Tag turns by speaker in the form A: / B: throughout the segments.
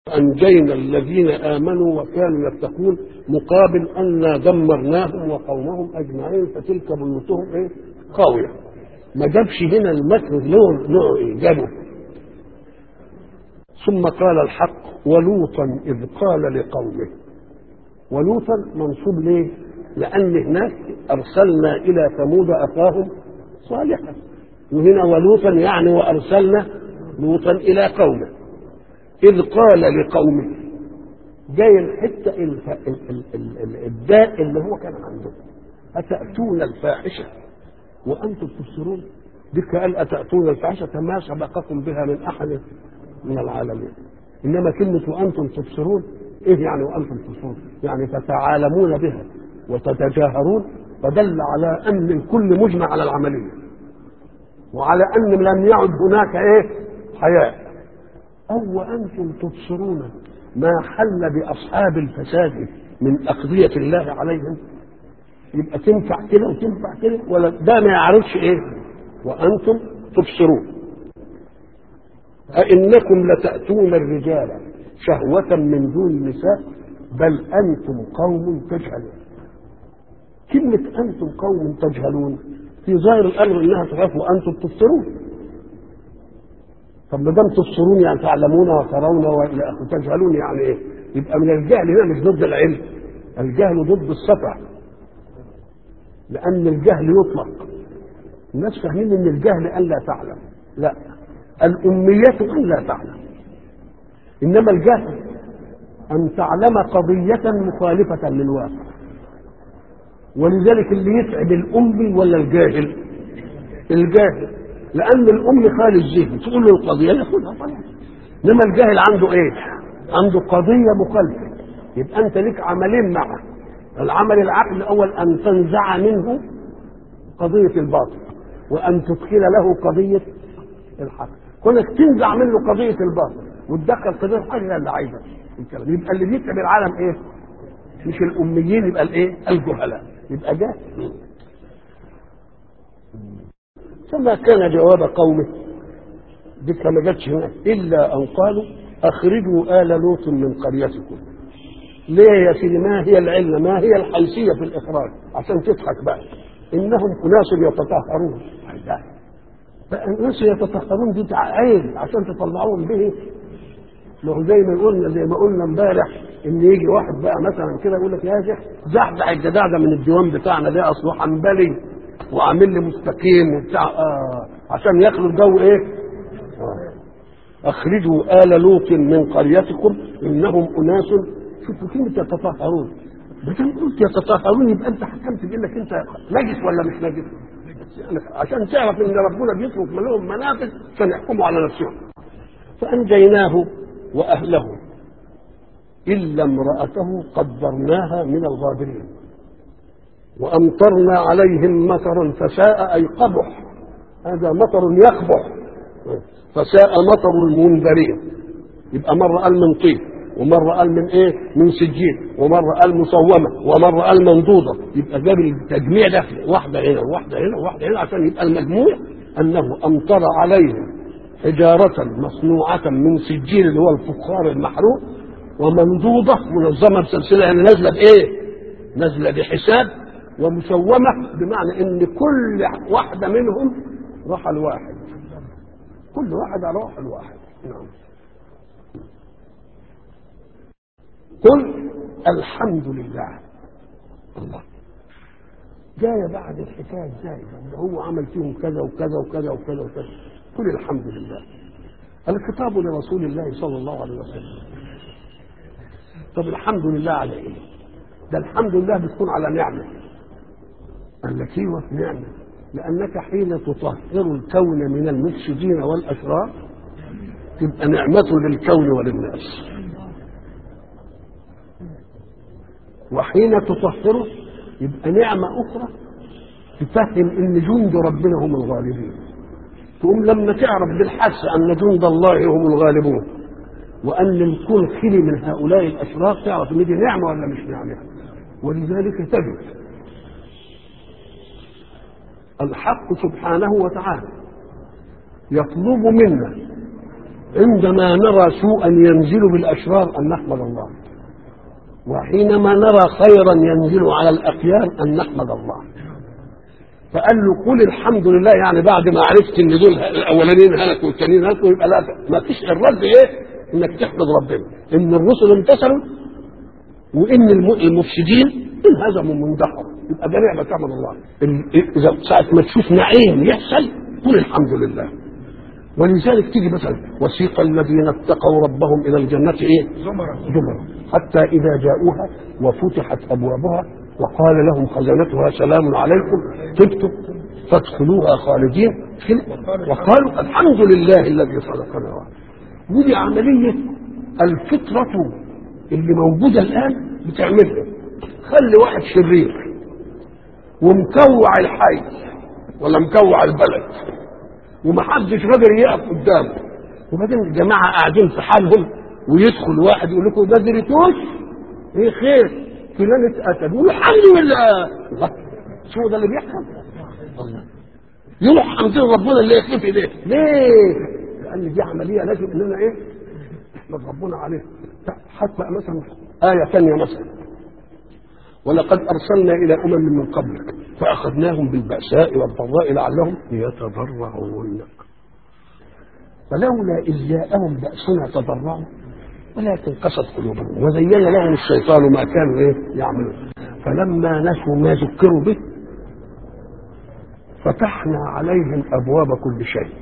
A: أنجينا الذين آمنوا وكانوا يتقون مقابل أنا دمرناهم وقومهم أجمعين فتلك بيوتهم إيه؟ خاوية ما جابش هنا المتن له نوع إيه؟ جابه ثم قال الحق ولوطا إذ قال لقومه ولوطا منصوب ليه؟ لأن هناك أرسلنا إلى ثمود أخاهم صالحا وهنا ولوطا يعني وأرسلنا لوطا إلى قومه إذ قال لقومه جاي الحتة الداء اللي هو كان عنده أتأتون الفاحشة وأنتم تبصرون ديك قال أتأتون الفاحشة ما سبقكم بها من أحد من العالمين إنما كلمة وأنتم تبصرون إيه يعني وأنتم تبصرون يعني تتعالمون بها وتتجاهرون فدل على أن الكل مجمع على العملية وعلى أن لم يعد هناك إيه حياء أو وأنتم تبصرون ما حل بأصحاب الفساد من أقضية الله عليهم يبقى تنفع كده وتنفع كده ولا ده ما يعرفش إيه وأنتم تبصرون أئنكم لتأتون الرجال شهوة من دون النساء بل أنتم قوم تجهلون كلمة أنتم قوم تجهلون في ظاهر الأمر إنها تخاف وأنتم تبصرون طب ما دام تبصرون يعني تعلمون وترون والى اخره تجهلون يعني ايه؟ يبقى من الجهل هنا مش ضد العلم الجهل ضد السفع لان الجهل يطلق الناس فاهمين ان الجهل ان لا تعلم لا الأمية أن لا تعلم إنما الجهل أن تعلم قضية مخالفة للواقع ولذلك اللي يتعب الأمي ولا الجاهل الجاهل لان الام خالي الذهن تقول له القضيه ياخدها طبعا انما الجاهل عنده ايه عنده قضيه مخالفه يبقى انت لك عملين معه العمل العقل الاول ان تنزع منه قضيه الباطل وان تدخل له قضيه الحق كونك تنزع منه قضيه الباطل وتدخل قضيه الحق هي اللي عايزه الكلام يبقى اللي بيتعب العالم ايه مش الاميين يبقى الايه الجهلاء يبقى جاهل فما كان جواب قومه ديك ما جاتش هنا الا ان قالوا اخرجوا ال لوط من قريتكم ليه يا سيدي ما هي العله ما هي الحيثيه في الاخراج عشان تضحك بقى انهم اناس يتطهرون فالناس يتطهرون دي عيب عشان تطلعوهم به ما هو زي ما قلنا زي ما قلنا امبارح ان يجي واحد بقى مثلا كده يقول لك يا شيخ زحزح الجدع ده من الديوان بتاعنا ده اصله حنبلي وعامل لي مستقيم وبتاع آه عشان يخلق جو ايه؟ آه. اخرجوا ال لوط من قريتكم انهم اناس شوفوا كلمه يتطهرون بدل قلت يتطهرون يبقى انت حكمت بانك انت نجس ولا مش نجس؟ عشان تعرف ان ربنا بيترك لهم منافذ عشان يحكموا على نفسهم فانجيناه واهله الا امراته قدرناها من الغابرين وأمطرنا عليهم مطرا فساء أي قبح هذا مطر يقبح فساء مطر المنذرين يبقى مرة قال من طين ومرة قال من ايه من سجين ومرة قال مصومة ومرة قال منضودة يبقى جاب التجميع ده واحدة هنا وواحدة هنا وواحدة هنا عشان يبقى المجموع أنه أمطر عليهم حجارة مصنوعة من سجين اللي هو الفخار المحروق ومنضودة منظمة بسلسلة يعني نازلة بإيه؟ نازلة بحساب ومسومة بمعنى ان كل واحدة منهم رحل واحد كل واحد رحل واحد نعم قل الحمد لله الله جاية بعد الحكاية ازاي ده هو عمل فيهم كذا وكذا وكذا وكذا وكذا قل الحمد لله الخطاب لرسول الله صلى الله عليه وسلم طب الحمد لله على ايه ده الحمد لله بتكون على نعمه قال لك ايوه نعمه لانك حين تطهر الكون من المفسدين والاشرار تبقى نعمه للكون وللناس وحين تطهره يبقى نعمه اخرى تفهم ان جند ربنا هم الغالبين تقوم لما تعرف بالحس ان جند الله هم الغالبون وان الكون خلي من هؤلاء الاشرار تعرف ان دي نعمه ولا مش نعمه ولذلك تجد الحق سبحانه وتعالى يطلب منا عندما نرى سوءا ينزل بالاشرار ان نحمد الله وحينما نرى خيرا ينزل على الاخيار ان نحمد الله فقال له قل الحمد لله يعني بعد ما عرفت ان دول الاولانيين هلكوا والثانيين هلكوا يبقى لا ما فيش الرد ايه؟ انك تحمد ربنا ان الرسل انتصروا وان الم- المفسدين انهزموا من دحر يبقى ده نعمه تحمد الله ال- اذا ساعه ما تشوف نعيم يحصل قل الحمد لله ولذلك تيجي مثلا وسيق الذين اتقوا ربهم الى الجنه ايه؟
B: زمرة
A: زمرا حتى إذا جاءوها وفتحت أبوابها وقال لهم خزنتها سلام عليكم طبتم فادخلوها خالدين وقالوا الحمد لله الذي صدقنا ودي عملية الفطرة اللي موجودة الآن بتعملها خلي واحد شرير ومكوع الحي ولا مكوع البلد ومحدش قادر يقف قدامه وبعدين الجماعه قاعدين في حالهم ويدخل واحد يقول لكم ده دريتوش ايه خير فلان اتقتل يقول الحمد لله الله شو ده اللي بيحصل الله يروح حمدين ربنا اللي يخلف ايديه ليه؟ لان دي عمليه لازم اننا ايه؟ نحمد ربنا عليها حتى مثلا ايه ثانيه مثلا ولقد ارسلنا الى امم من قبلك فاخذناهم بالباساء والضراء لعلهم يتضرعون فلولا اذ جاءهم باسنا تضرعوا ولكن قست قلوبهم وزين لهم الشيطان ما كانوا ايه يعملون فلما نسوا ما ذكروا به فتحنا عليهم ابواب كل شيء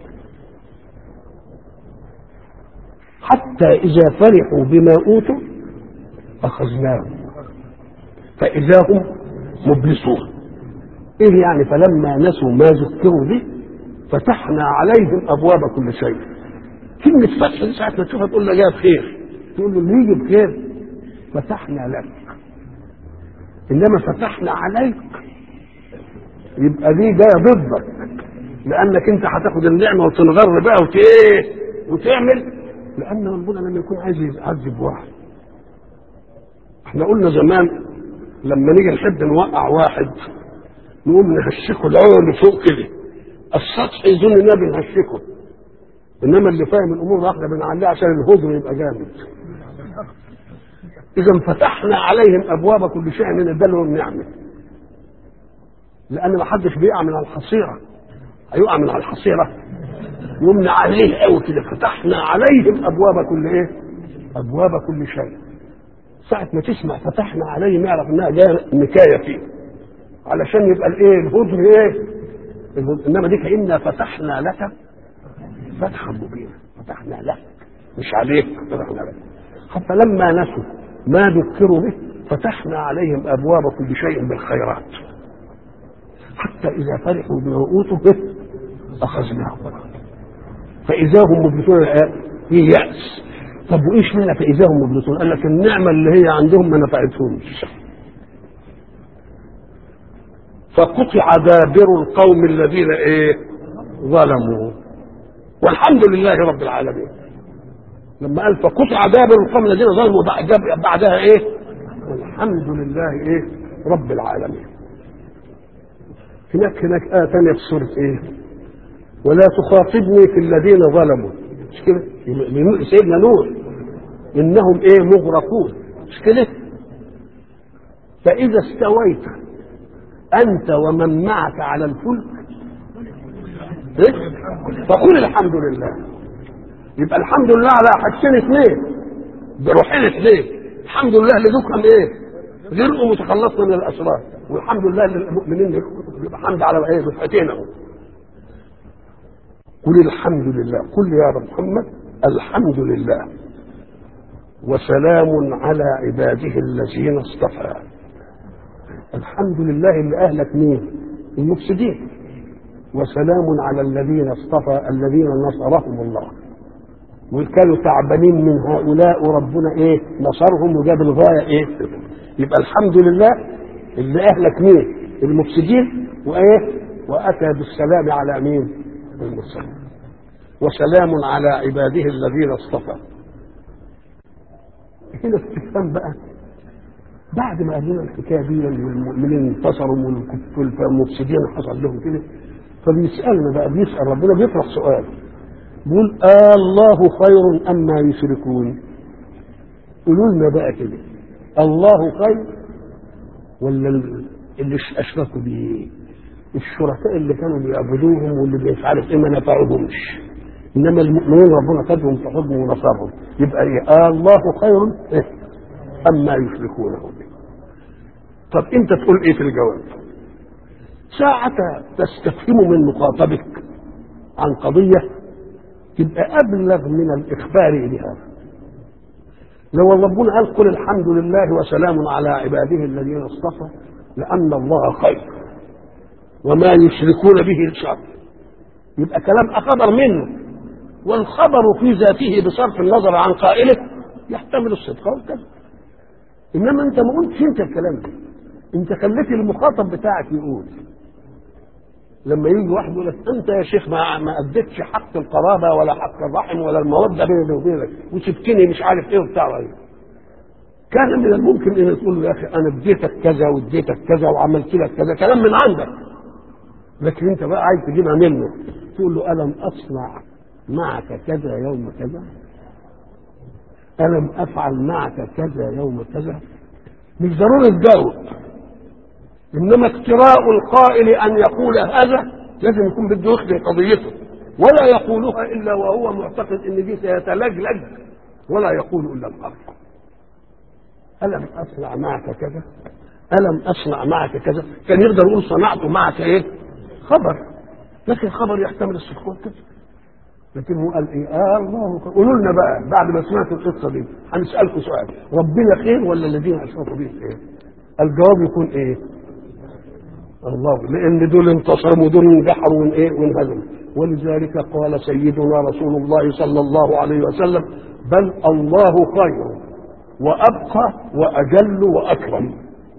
A: حتى اذا فرحوا بما اوتوا اخذناهم فإذا هم مبلسون إيه يعني فلما نسوا ما ذكروا به فتحنا عليهم أبواب كل شيء كلمة فتح دي ساعة ما تشوفها تقول له جاء بخير تقول له اللي يجي بخير فتحنا لك إنما فتحنا عليك يبقى دي جاية ضدك لأنك أنت هتاخد النعمة وتنغر بقى وت إيه وتعمل لأن ربنا لما يكون عايز يعذب واحد احنا قلنا زمان لما نيجي نحب نوقع واحد نقوم نهشكه العون فوق كده السطح يظن اننا بنهشكه انما اللي فاهم الامور واحده بنعليه عشان الهدر يبقى جامد اذا فتحنا عليهم ابواب كل شيء من اداله النعمه لان ما حدش بيقع من على الحصيره هيقع من على الحصيره يمنع عليه قوي كده فتحنا عليهم ابواب كل ايه ابواب كل شيء ساعة ما تسمع فتحنا عليه نعرف انها جايه نكايه فيه علشان يبقى الايه الهدر ايه الهدر. انما دي كأننا فتحنا لك فتحا مبينا فتحنا لك مش عليك فتحنا لك حتى لما نسوا ما ذكروا به فتحنا عليهم ابواب كل شيء بالخيرات حتى اذا فرحوا بما اوتوا به اخذناهم فاذا هم مبلسون في يأس طب وايش معنى فاذا هم مبلسون؟ قال لك النعمه اللي هي عندهم ما نفعتهمش. فقطع دابر القوم الذين ايه؟ ظلموا. والحمد لله رب العالمين. لما قال فقطع دابر القوم الذين ظلموا بعد- بعدها ايه؟ والحمد لله ايه؟ رب العالمين. هناك هناك آية ثانية في سورة ايه؟ ولا تخاطبني في الذين ظلموا مش كده سيدنا نوح انهم ايه مغرقون مش كده فاذا استويت انت ومن معك على الفلك إيه؟ فقل الحمد لله يبقى الحمد لله على حاجتين اثنين بروحين اثنين الحمد لله اللي ذكرهم ايه غرقوا متخلصنا من الاسرار والحمد لله للمؤمنين يبقى حمد على ايه دفعتين اهو قل الحمد لله قل يا محمد الحمد لله وسلام على عباده الذين اصطفى الحمد لله اللي اهلك مين المفسدين وسلام على الذين اصطفى الذين نصرهم الله وكانوا تعبانين من هؤلاء وربنا ايه نصرهم وجاب الغايه ايه يبقى الحمد لله اللي اهلك مين المفسدين وايه واتى بالسلام على مين المرسلين وسلام على عباده الذين اصطفى هنا استفهام بقى بعد ما قال لنا الحكايه دي والمؤمنين انتصروا والمفسدين حصل لهم كده فبيسالنا بقى بيسال ربنا بيطرح سؤال بيقول آه الله خير أما يشركون قولوا لنا بقى كده الله خير ولا اللي أشركوا به الشركاء اللي كانوا بيعبدوهم واللي مش عارف ايه ما نفعوهمش انما المؤمنين ربنا خدهم في حضنه ونصرهم يبقى ايه آه الله خير إيه؟ اما يشركونه به طب انت تقول ايه في الجواب ساعة تستفهم من مخاطبك عن قضية تبقى أبلغ من الإخبار بها لو ربنا قال قل الحمد لله وسلام على عباده الذين اصطفى لأن الله خير وما يشركون به الشر يبقى كلام خبر منه والخبر في ذاته بصرف النظر عن قائله يحتمل الصدق والكذب انما انت ما قلتش انت الكلام ده انت خليت المخاطب بتاعك يقول لما يجي واحد يقول لك انت يا شيخ ما ما اديتش حق القرابه ولا حق الرحم ولا الموده بيني وبينك وسبتني مش عارف ايه وبتاع ايه كان من الممكن ان تقول له يا اخي انا اديتك كذا واديتك كذا وعملت لك كذا كلام من عندك لكن انت بقى عايز تجيبها منه تقول له الم اصنع معك كذا يوم كذا الم افعل معك كذا يوم كذا مش ضروري تجاوب انما اقتراء القائل ان يقول هذا لازم يكون بده يخبر قضيته ولا يقولها الا وهو معتقد ان دي سيتلجلج ولا يقول الا الحق الم اصنع معك كذا الم اصنع معك كذا كان يقدر يقول صنعت معك ايه خبر لكن الخبر يحتمل الصدق والكذب لكن هو قال ايه آه الله قولوا لنا بقى بعد ما سمعتوا القصه دي هنسالكم سؤال ربنا خير ولا الذين اشركوا به خير الجواب يكون ايه الله لان دول انتصروا ودول انجحروا وان ايه وانهزموا ولذلك قال سيدنا رسول الله صلى الله عليه وسلم بل الله خير وابقى واجل واكرم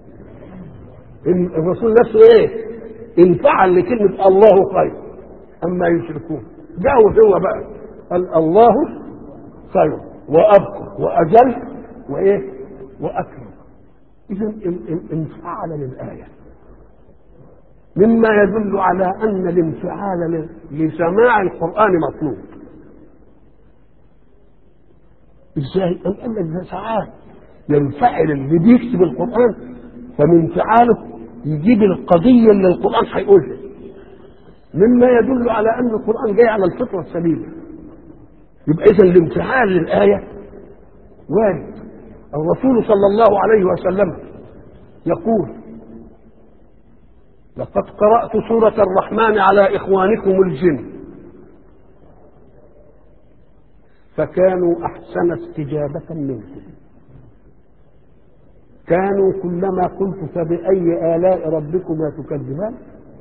A: الرسول نفسه ايه انفعل لكلمه الله خير اما يشركون جاوب هو بقى قال الله خير وابقى واجل وايه واكرم اذا انفعل للايه مما يدل على ان الانفعال لسماع القران مطلوب ازاي قال لك ساعات ينفعل اللي بيكتب القران فمن انفعاله يجيب القضيه اللي القران هيقولها مما يدل على ان القران جاي على الفطره السليمه يبقى اذا الانفعال للايه وارد الرسول صلى الله عليه وسلم يقول لقد قرات سوره الرحمن على اخوانكم الجن فكانوا احسن استجابه منكم كانوا كلما قلت فباي الاء ربكما تكذبان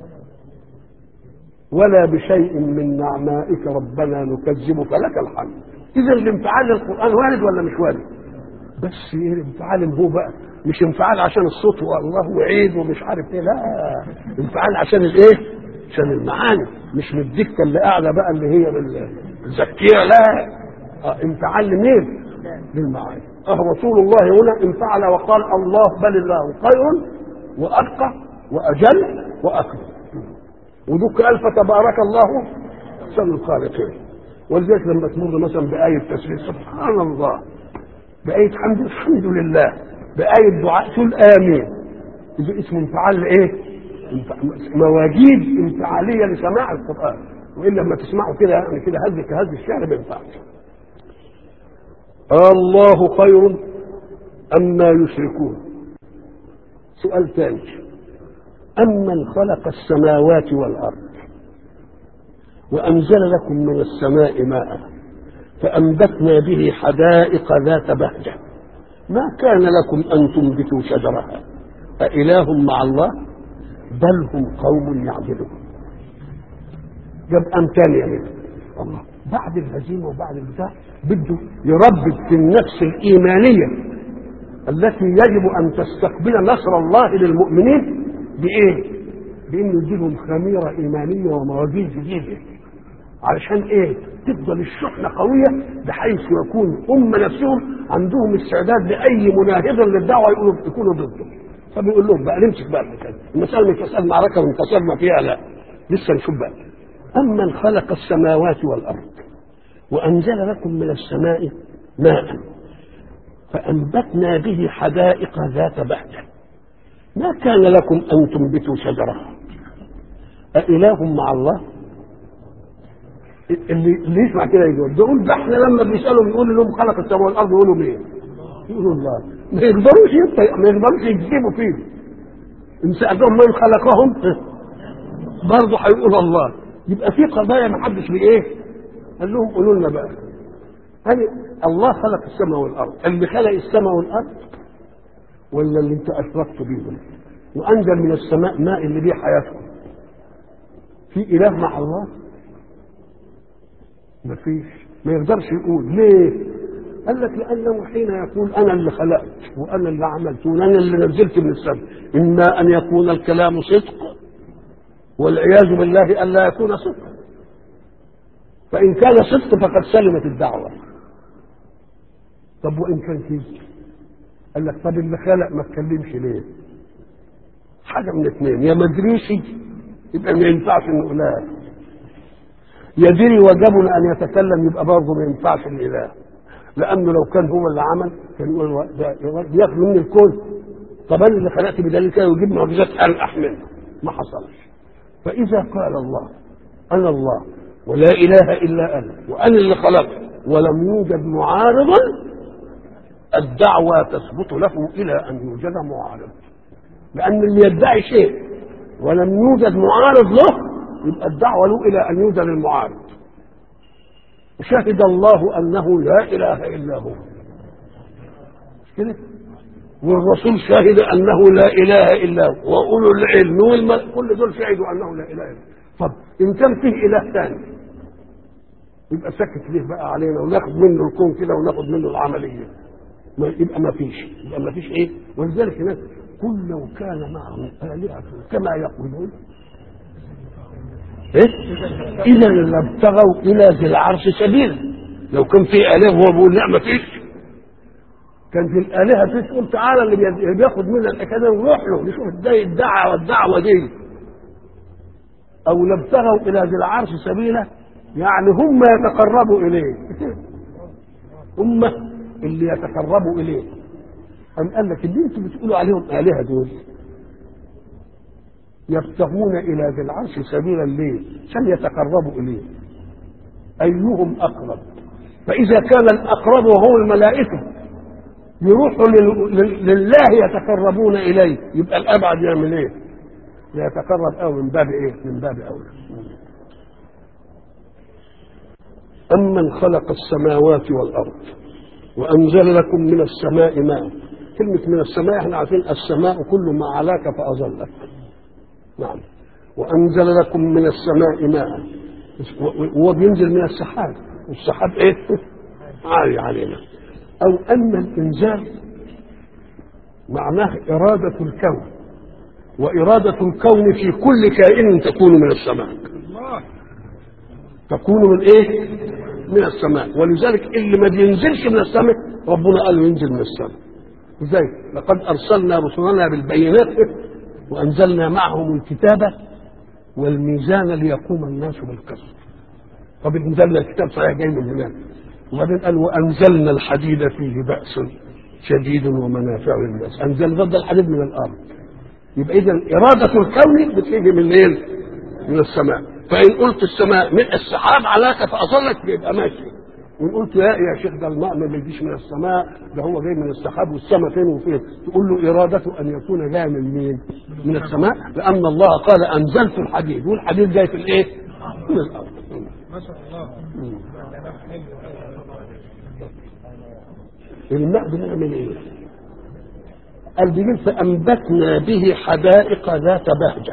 A: ولا بشيء من نعمائك ربنا نكذب فلك الحمد اذا الانفعال للقران وارد ولا مش وارد بس ايه الانفعال هو بقى مش انفعال عشان الصوت والله وعيد ومش عارف ايه لا انفعال عشان الايه عشان المعاني مش من الدكه اللي قاعده بقى اللي هي الزكيه لا اه انفعال لمين للمعاني اه رسول الله هنا انفعل وقال الله بل الله خير وابقى واجل واكرم ودك قال فتبارك الله احسن الخالقين ولذلك لما تمر مثلا بآية تسبيح سبحان الله بآية حمد الحمد لله بآية دعاء تقول آمين إذا اسم انفعال إيه؟ مواجيد انفعالية لسماع القرآن وإلا لما تسمعوا كده يعني كده هز كهز الشعر ما ينفعش الله خير أما يشركون سؤال ثاني أمن خلق السماوات والأرض وأنزل لكم من السماء ماء فأنبتنا به حدائق ذات بهجة ما كان لكم أن تنبتوا شجرها أإله مع الله بل هم قوم يعدلون جاب أمثال يعني الله بعد الهزيمة وبعد البتاع بده يربط في النفس الإيمانية التي يجب أن تستقبل نصر الله للمؤمنين بإيه؟ بإنه يديهم خميرة إيمانية ومواجيد جديدة علشان إيه؟ تفضل الشحنة قوية بحيث يكون هم نفسهم عندهم استعداد لأي مناهض للدعوة يقولوا يكونوا ضده فبيقول لهم بقى نمسك بقى المسألة المسألة مش مسألة معركة وانتصرنا فيها لا لسه نشوف بقى أمن خلق السماوات والأرض وأنزل لكم من السماء ماء فأنبتنا به حدائق ذات بهجة ما كان لكم أن تنبتوا شجرة أإله مع الله اللي, اللي يسمع كده يقول ده يقول ده احنا لما بنسالهم يقول لهم خلق السماء والارض يقولوا مين؟ يقولوا الله ما يقدروش يبت- ما يقدروش يكذبوا فيه ان سالتهم من خلقهم برضه هيقول الله يبقى في قضايا ما حدش بايه؟ قال لهم قولوا لنا بقى هل الله خلق السماء والارض اللي خلق السماء والارض ولا اللي انت اشركت بيهم وانزل من السماء ماء اللي بيه حياتكم في اله مع الله ما فيش ما يقدرش يقول ليه قال لك لانه حين يقول انا اللي خلقت وانا اللي عملت وانا اللي نزلت من السماء اما ان يكون الكلام صدق والعياذ بالله الا يكون صدقا فان كان صدق فقد سلمت الدعوه طب وان كان كذب قال لك طب اللي خلق ما اتكلمش ليه حاجه من اثنين يا مدريش يبقى ما ينفعش انه اله يدري وجبنا ان يتكلم يبقى برضه ما ينفعش الاله لانه لو كان هو اللي عمل كان يقول ده بياخد مني الكل طب انا اللي خلقت بدليل كده ويجيب معجزات القح منه ما حصلش فاذا قال الله انا الله ولا اله الا انا وانا اللي خلقت ولم يوجد معارضا الدعوة تثبت له إلى أن يوجد معارض لأن اللي يدعي شيء ولم يوجد معارض له يبقى الدعوة له إلى أن يوجد المعارض شهد الله أنه لا إله إلا هو مش كده والرسول شهد أنه لا إله إلا هو وأولو العلم والملك كل دول شهدوا أنه لا إله إلا هو طب إن كان فيه إله ثاني يبقى سكت ليه بقى علينا وناخد منه الكون كده وناخد منه العملية ما يبقى ما فيش يبقى ما فيش ايه ولذلك هناك قل لو كان معه آلهة كما يقولون إيه؟ إذا لابتغوا إلى ذي العرش سبيلا لو كان في آلهة وهو بيقول لا ما فيش كان في الآلهة في تقول تعالى اللي بي- اللي بياخد منا الحكاية ده ونروح له نشوف ازاي الدعوة والدعوة دي أو لابتغوا إلى ذي العرش سبيلا يعني هم يتقربوا إليه هم اللي يتقربوا إليه أم قال لك اللي انتوا بتقولوا عليهم آلهة دول يبتغون إلى ذي العرش سبيلا ليه؟ عشان يتقربوا إليه أيهم أقرب فإذا كان الأقرب وهو الملائكة يروحوا لل- لل- لله يتقربون إليه يبقى الأبعد يعمل إيه؟ يتقرب أوي من باب إيه؟ من باب أولى أمن خلق السماوات والأرض وأنزل لكم من السماء ماء كلمة من السماء احنا عارفين السماء كل ما علاك فأظلك نعم وأنزل لكم من السماء ماء وهو بينزل من السحاب والسحاب ايه عالي علينا أو أن الإنزال معناه إرادة الكون وإرادة الكون في كل كائن تكون من السماء تكون من ايه من السماء ولذلك اللي ما بينزلش من السماء ربنا قال له ينزل من السماء ازاي لقد ارسلنا رسلنا بالبينات وانزلنا معهم الكتاب والميزان ليقوم الناس بالقسط طب انزلنا الكتاب صحيح جاي من هناك وبعدين قال وانزلنا الحديد فيه باس شديد ومنافع للناس انزل ضد الحديد من الارض يبقى اذا اراده الكون بتيجي من الايه من السماء فان قلت السماء من السحاب علاك فاظلك يبقى ماشي وان قلت لا يا شيخ ده الماء ما بيجيش من السماء ده هو جاي من السحاب والسماء فين وفين تقول له ارادته ان يكون جاي من مين من السماء لان الله قال انزلت الحديد والحديد جاي في الايه من الارض
B: ما شاء الله
A: الماء بنعمل ايه قال بيقول فانبتنا به حدائق ذات بهجه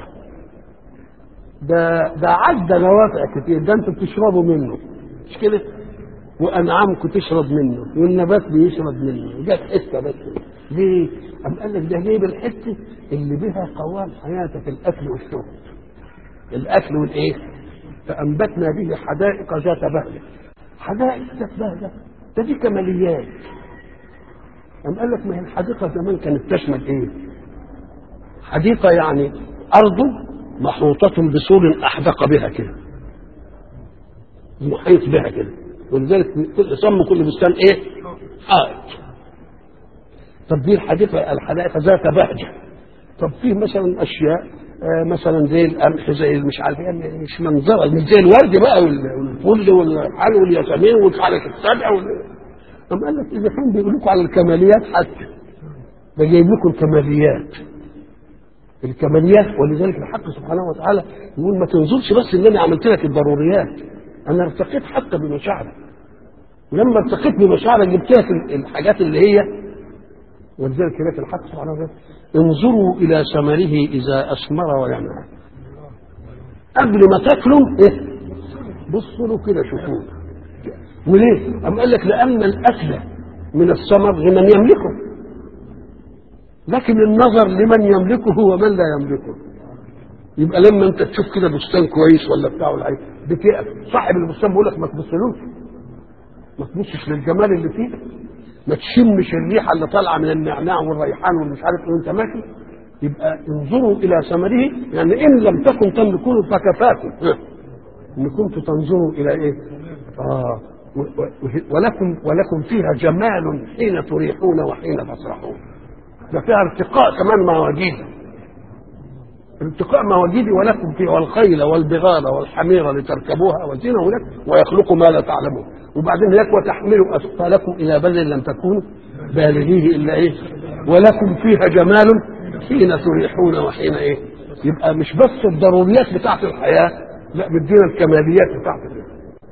A: ده ده عدى نوافع كتير ده انتوا بتشربوا منه مش كده وانعامكم تشرب منه والنبات بيشرب منه جت حته بس ليه؟ أم قال لك ده جايب الحته اللي بها قوام حياتك الاكل والشرب الاكل والايه؟ فانبتنا به حدائق ذات بهجه حدائق ذات بهجه ده دي كماليات أم قال لك ما هي الحديقه زمان كانت تشمل ايه؟ حديقه يعني ارض محوطة بسور أحدق بها كده محيط بها كده ولذلك كل سموا كل بستان ايه؟ حائط طب دي الحديقه الحدائق ذات بهجه طب في مثلا اشياء آه مثلا زي القمح زي مش عارف ايه مش منظره مش زي الورد بقى والفل والحلو والياسمين والفعلة السبع وال... أم قال لك اذا كان بيقول لكم على الكماليات حتى ده جايب لكم الكماليات الكماليات ولذلك الحق سبحانه وتعالى يقول ما تنظرش بس ان انا عملت لك الضروريات انا ارتقيت حتى بمشاعرك ولما ارتقيت بمشاعرك جبت لك الحاجات اللي هي ولذلك هناك الحق سبحانه وتعالى انظروا الى ثمره اذا اثمر وينعم قبل ما تاكلوا ايه بصوا له كده شوفوه وليه؟ أم قال لك لأن الأكل من الثمر لمن يملكه لكن النظر لمن يملكه ومن لا يملكه يبقى لما انت تشوف كده بستان كويس ولا بتاع ولا حاجه بتقف صاحب البستان بيقول لك ما تبصلوش ما تبصش للجمال اللي فيه ما تشمش الريحه اللي طالعه من النعناع والريحان والمش عارف ايه وانت ماشي يبقى انظروا الى ثمره يعني ان لم تكن تملكون فكفاكم ان كنتم تنظروا الى ايه؟ اه ولكم ولكم فيها جمال حين تريحون وحين تسرحون ده فيها ارتقاء كمان مواجيد ارتقاء مواجيد ولكم فيها والخيل والبغال والحمير لتركبوها وزينه لك ويخلق ما لا تعلمون وبعدين لك وتحملوا اثقالكم الى بلد لم تكونوا بالغيه الا ايه ولكم فيها جمال حين تريحون وحين ايه يبقى مش بس الضروريات بتاعت الحياه لا بدينا الكماليات بتاعت الحياه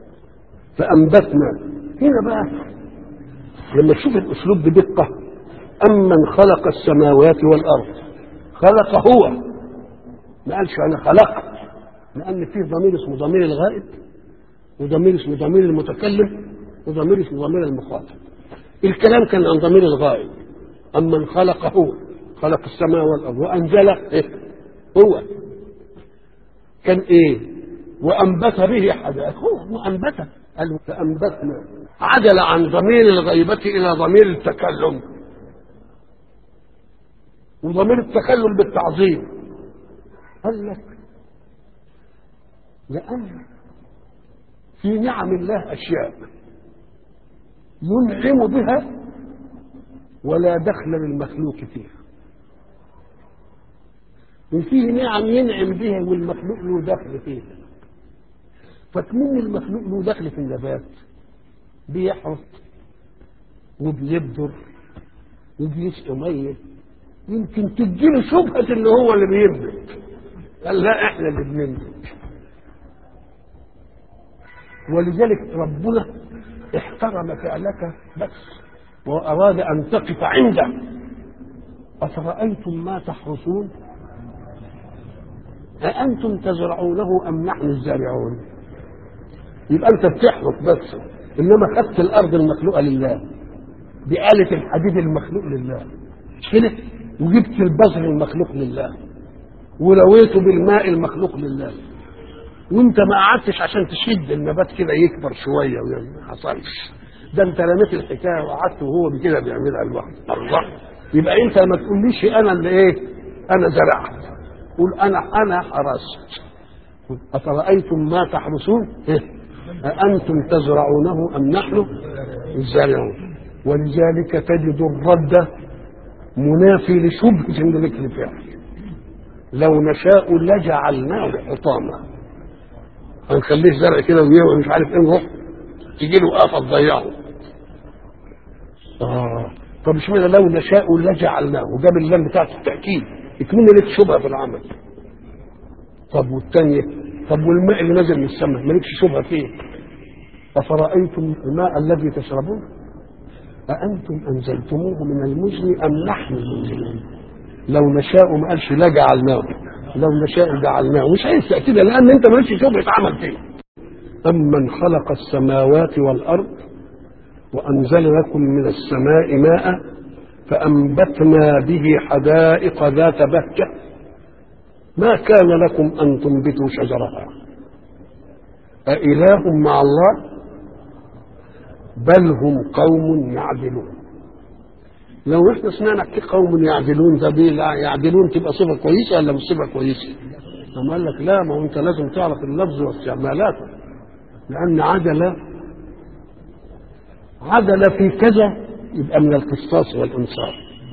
A: فانبتنا هنا بقى لما تشوف الاسلوب بدقه أمن خلق السماوات والأرض خلق هو ما قالش أنا خلقت لأن فيه ضمير اسمه ضمير الغائب وضمير اسمه ضمير المتكلم وضمير اسمه ضمير المخاطب الكلام كان عن ضمير الغائب أمن خلق هو خلق السماء والأرض وأنزل إيه؟ هو كان إيه وأنبت به حدائق هو وأنبت قال فأنبتنا عدل عن ضمير الغيبة إلى ضمير التكلم وضمير التكلم بالتعظيم قال لك لأن في نعم الله أشياء ينعم بها ولا دخل للمخلوق فيها وفيه نعم ينعم بها والمخلوق له دخل فيها فتمون المخلوق له دخل في النبات بيحرث وبيبدر وبيسقي ميه يمكن تديله شبهة اللي هو اللي بينبت قال لا احنا اللي بننبت ولذلك ربنا احترم فعلك بس وأراد أن تقف عنده أفرأيتم ما تحرثون أأنتم تزرعونه أم نحن الزارعون يبقى أنت بتحرث بس إنما خدت الأرض المخلوقة لله بآلة الحديد المخلوق لله مش كده وجبت البذر المخلوق لله ولويته بالماء المخلوق لله وانت ما قعدتش عشان تشد النبات كده يكبر شويه وما حصلش ده انت رميت الحكايه وقعدت وهو كده بيعملها لوحده الله يبقى انت ما تقوليش انا اللي ايه انا زرعت قول انا انا حرست افرايتم ما تحرسون إيه؟ أأنتم تزرعونه أم نحن الزارعون ولذلك تجد الرد منافي لشبهة ذلك الفعل لو نشاء لجعلناه حطاما هنخليه زرع كده ويوم مش عارف ايه نروح تجي له آفة تضيعه اه طب اشمعنى لو نشاء لجعلناه وجاب اللام بتاعت التأكيد اكمل لك شبهة في العمل طب والثانية طب والماء اللي نزل من السماء مالكش شبهة فيه أفرأيتم الماء الذي تشربون أأنتم أنزلتموه من المزن أم نحن المنزلون لو نشاء ما قالش لا جعلناه لو نشاء جعلناه مش عايز تأكيد لأن أنت مالكش شبهة عمل فيه أمن خلق السماوات والأرض وأنزل لكم من السماء ماء فأنبتنا به حدائق ذات بهجة ما كان لكم أن تنبتوا شجرها أإله مع الله بل هم قوم يعدلون لو احنا سمعنا قوم يعدلون ده دي لا يعدلون تبقى صفه كويسه ولا مش صفه كويسه؟ لما قال لك لا ما هو انت لازم تعرف اللفظ واستعمالاته لان عدل عدل في كذا يبقى من القسطاس والانصاف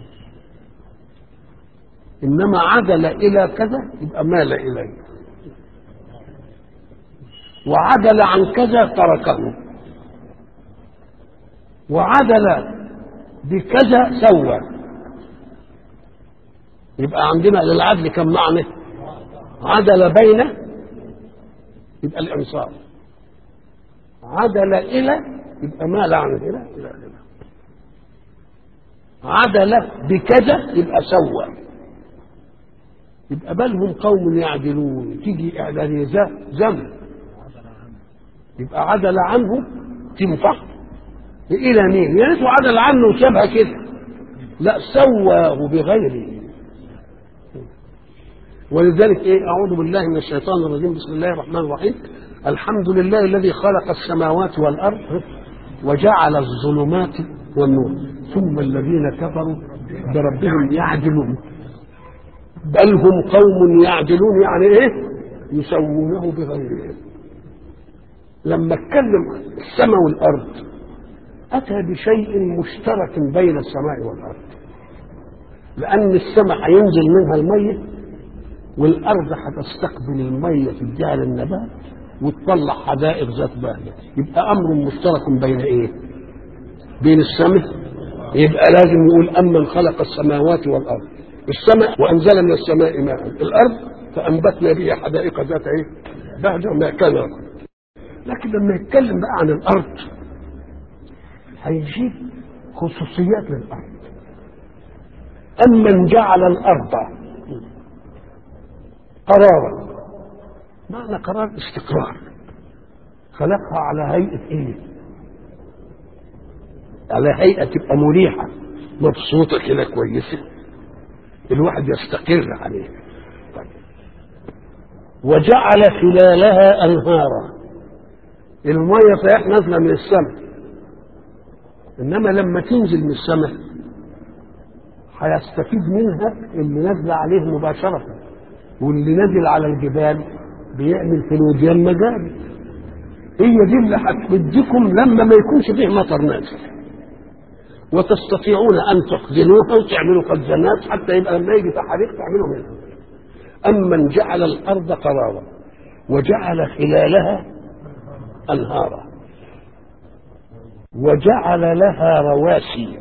A: انما عدل الى كذا يبقى مال اليه وعدل عن كذا تركه وعدل بكذا سوى يبقى عندنا للعدل كم معنى عدل بين يبقى الانصاف عدل الى يبقى مال عن هنا الى هنا عدل بكذا يبقى سوى يبقى بل هم قوم يعدلون تيجي اعدال ذنب يبقى عدل عنه تنفع الى مين يا ريته عدل عنه وسابها كده لا سواه بغيره ولذلك ايه اعوذ بالله من الشيطان الرجيم بسم الله الرحمن الرحيم الحمد لله الذي خلق السماوات والارض وجعل الظلمات والنور ثم الذين كفروا بربهم يعدلون بل هم قوم يعدلون يعني ايه يسوونه بغيرهم لما اتكلم السماء والارض اتى بشيء مشترك بين السماء والارض لان السماء هينزل منها الميه والارض هتستقبل الميه في الجهه النبات وتطلع حدائق ذات باهيه يبقى امر مشترك بين ايه بين السماء يبقى لازم نقول امن خلق السماوات والارض السماء وانزل من السماء ماء الارض فانبتنا به حدائق ذات ايه بهجه ما كان لكن لما يتكلم بقى عن الارض هيجيب خصوصيات للارض امن جعل الارض قرارا معنى قرار استقرار خلقها على هيئة ايه على هيئة تبقى مريحة مبسوطة كده كويسة الواحد يستقر عليها طيب. وجعل خلالها أنهارا المية صحيح نازلة من السماء إنما لما تنزل من السماء هيستفيد منها اللي نازلة عليه مباشرة واللي نزل على الجبال بيعمل في الوديان مجاري هي دي اللي هتفيدكم لما ما يكونش فيه مطر نازل وتستطيعون ان تخزنوها وتعملوا خزانات حتى يبقى لما يجي تحريق تعملوا منها امن جعل الارض قرارا وجعل خلالها انهارا وجعل لها رواسي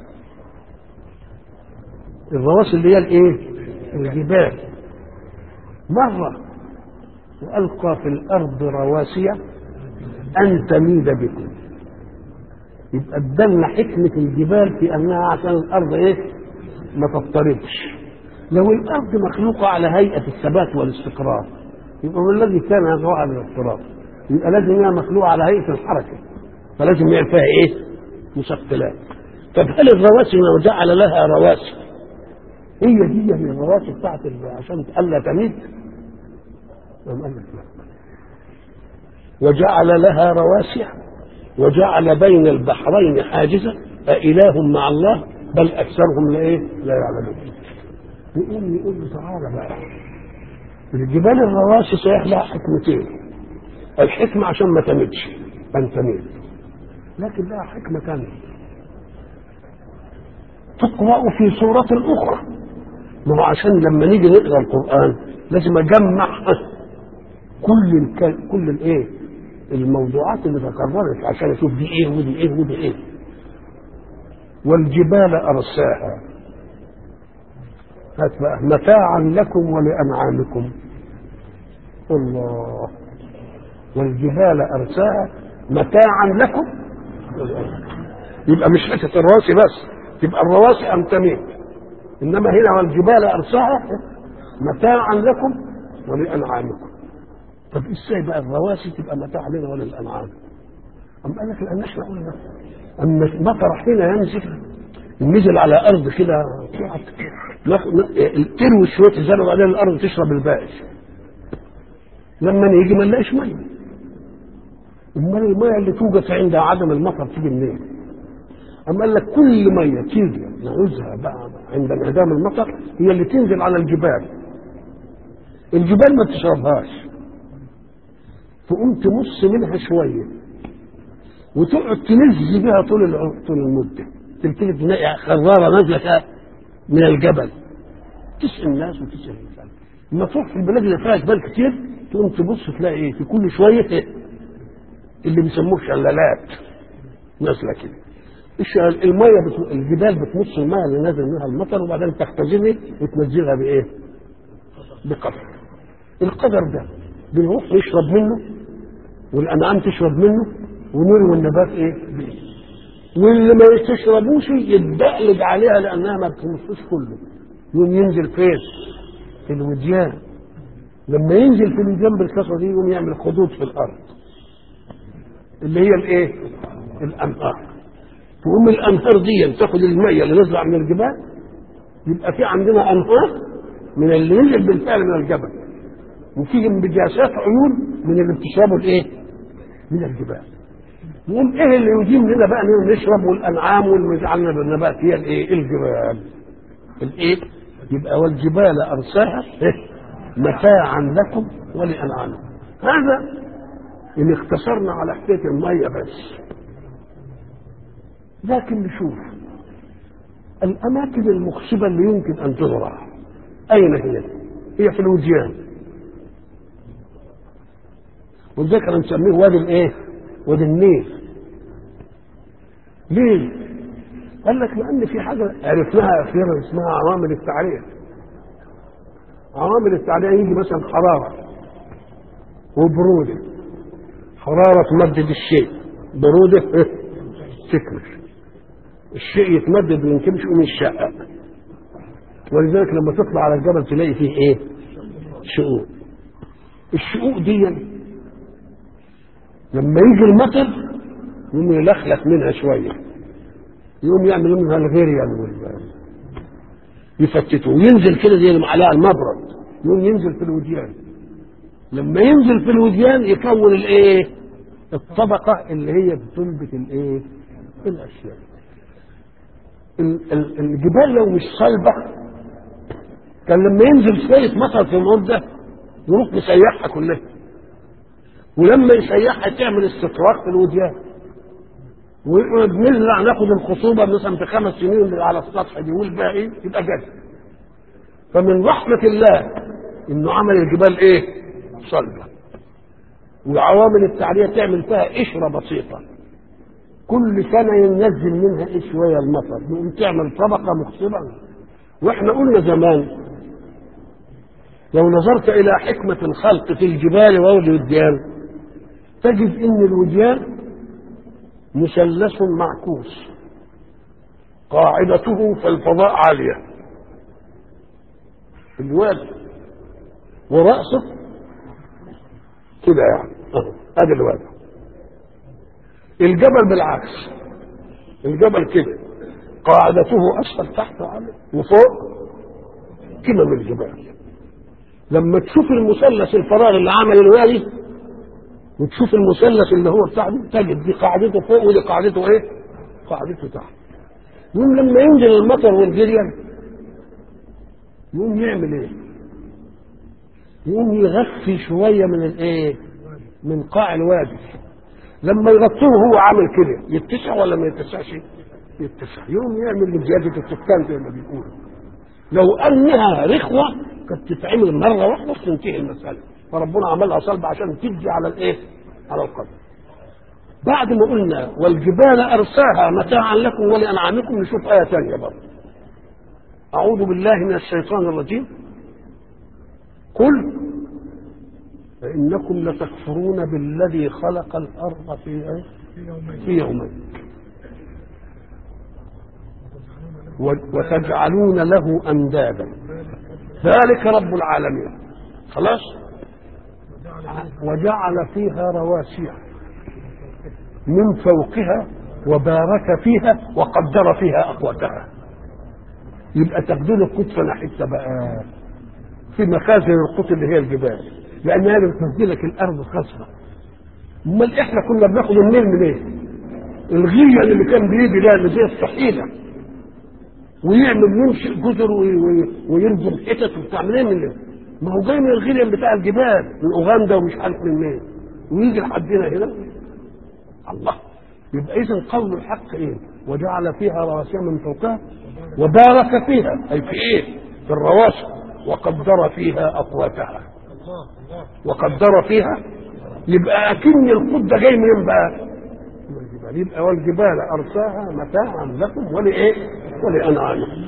A: الرواسي اللي هي الايه الجبال مرة وألقى في الأرض رواسي أن تميد بكم يبقى ادلنا حكمة الجبال في أنها عشان الأرض إيه؟ ما تضطربش لو الأرض مخلوقة على هيئة الثبات والاستقرار يبقى ما الذي كان يدعو على الاضطراب يبقى لازم هي مخلوقة على هيئة الحركة فلازم يعمل فيها إيه؟ مثقلات طب هل الرواسي لو جعل لها رواسي هي دي هي الرواسي بتاعت عشان الا تميد وجعل لها رواسي وجعل بين البحرين حاجزا أإله مع الله بل أكثرهم لا إيه؟ لا يعلمون يقول يقول له تعالى بقى الجبال الرواسي صحيح لها حكمتين الحكمة عشان ما تمدش أن تميد لكن لها حكمة ثانية تقرأ في سورة أخرى ما هو عشان لما نيجي نقرا القرآن لازم أجمع كل الك... كل الايه الموضوعات اللي تكررت عشان اشوف دي ايه ودي ايه ودي ايه والجبال ارساها هات بقى متاعا لكم ولانعامكم الله والجبال ارساها متاعا لكم يبقى مش حته الرواسي بس تبقى الرواسي ام تميت انما هنا والجبال ارساها متاعا لكم ولانعامكم طب ازاي بقى الرواسي تبقى متاع لنا وللانعام؟ أم قال لك لان احنا قلنا اما المطر حين ينزل نزل على ارض كده تروي شويه الزرع وبعدين الارض تشرب الباقي لما نيجي ما نلاقيش ميه امال الميه اللي توجد عند عدم المطر تيجي منين؟ أم قال لك كل ميه تيجي نعوزها بقى عند انعدام المطر هي اللي تنزل على الجبال الجبال ما تشربهاش تقوم تمص منها شويه وتقعد تنزل بها طول الع- طول المده تبتدي تلاقي خراره نازله كده من الجبل تسال الناس وتسال الانسان لما تروح في البلاد اللي فيها جبال كتير تقوم تبص تلاقي ايه في كل شويه إيه؟ اللي بيسموه شلالات نازله كده الش- الميه بت... الجبال بتمص الميه اللي نازل منها المطر وبعدين تختزنه وتنزلها بايه؟ بقدر القدر ده بنروح نشرب منه والانعام تشرب منه ونروي النبات ايه؟ بيه. واللي ما تشربوش يتدقلج عليها لانها ما بتمصوش كله يقوم ينزل فين؟ في الوديان لما ينزل في الوديان بالكثره دي يقوم يعمل خدود في الارض اللي هي الايه؟ الانهار تقوم الانهار دي تاخد الميه اللي نازله من الجبال يبقى في عندنا انهار من اللي نزل بالفعل من الجبل وفي انبجاسات عيون من اللي بتشربه الايه؟ من الجبال يقوم ايه اللي يجيب لنا بقى اننا نشرب والانعام واللي يجعلنا بالنبات هي الايه؟ الجبال الايه؟ يبقى والجبال ارساها إيه؟ متاعا لكم ولانعامكم هذا ان اقتصرنا على حكايه الميه بس لكن نشوف الاماكن المخصبه اللي يمكن ان تزرع اين هي؟ هي في الوديان ولذلك نسميه وادي الايه؟ وادي النيل ليه؟ قال لك لان في حاجه عرفناها اخيرا اسمها عوامل التعريه عوامل التعريه يجي مثلا حراره وبروده حراره تمدد الشيء بروده إيه؟ تكمل الشيء يتمدد ما يمكنش يقوم يتشقق ولذلك لما تطلع على الجبل تلاقي فيه ايه؟ شقوق الشقوق دي لما يجي المطر يقوم يلخلخ منها شويه يقوم يعمل منها الغيريان وال يفتته وينزل كده زي اللي عليها المبرد يقوم ينزل في الوديان لما ينزل في الوديان يكون الايه؟ الطبقه اللي هي بتنبت الايه؟ الاشياء ال- ال- الجبال لو مش صلبه كان لما ينزل شويه مطر في المده يروح مسيحها كلها ولما يسيحها تعمل استطراق في الوديان وبنزرع ناخد الخصوبه مثلا في خمس سنين اللي على السطح دي والباقي يبقى جد فمن رحمه الله انه عمل الجبال ايه؟ صلبه وعوامل التعريه تعمل فيها قشره بسيطه كل سنه ينزل منها ايه شويه المطر يقوم تعمل طبقه مخصبه واحنا قلنا زمان لو نظرت الى حكمه الخلق في الجبال والوديان تجد ان الوديان مثلث معكوس قاعدته في الفضاء عاليه في الوادي ورأسه كده يعني اهو ادي الوادي الجبل بالعكس الجبل كده قاعدته اسفل تحت عالي وفوق كمم الجبال لما تشوف المثلث الفراغ اللي عمل الوادي وتشوف المثلث اللي هو بتاع دي تجد دي قاعدته فوق ودي قاعدته ايه؟ قاعدته تحت. يوم لما ينزل المطر والجريان يقوم يعمل ايه؟ يقوم يغطي شويه من الايه؟ من قاع الوادي. لما يغطوه هو عامل كده يتسع ولا ما يتسعش؟ يتسع يقوم يعمل زياده السكان زي ما بيقولوا. لو انها رخوه كانت تتعمل مره واحده وتنتهي المساله. فربنا عملها صلبة عشان تدي على الايه؟ على القدر. بعد ما قلنا والجبال ارساها متاعا لكم ولانعامكم نشوف ايه ثانيه برضه. اعوذ بالله من الشيطان الرجيم. قل فانكم لتكفرون بالذي خلق الارض في ايه؟ في يومين. وتجعلون له اندادا ذلك رب العالمين خلاص وجعل فيها رواسي من فوقها وبارك فيها وقدر فيها اقواتها يبقى تقدير القوت في ناحيتها بقى في مخازن القوت اللي هي الجبال لانها بتنزلك الارض خصبه امال احنا كنا بناخد النيل من ايه؟ الغيه اللي كان بيجي ده اللي زي الصحيله ويعمل ينشئ جزر وينزل حتت وبتاع منين من اللي. ما هو جاي من الغليان بتاع الجبال من اوغندا ومش عارف من مين ويجي لحدنا هنا الله يبقى اذا قول الحق ايه وجعل فيها رواسي من فوقها وبارك فيها اي في ايه في الرواسي وقدر فيها اقواتها وقدر فيها يبقى اكن القد ده جاي منين بقى من الجبال يبقى والجبال ارساها متاعا لكم ولايه ولانعامكم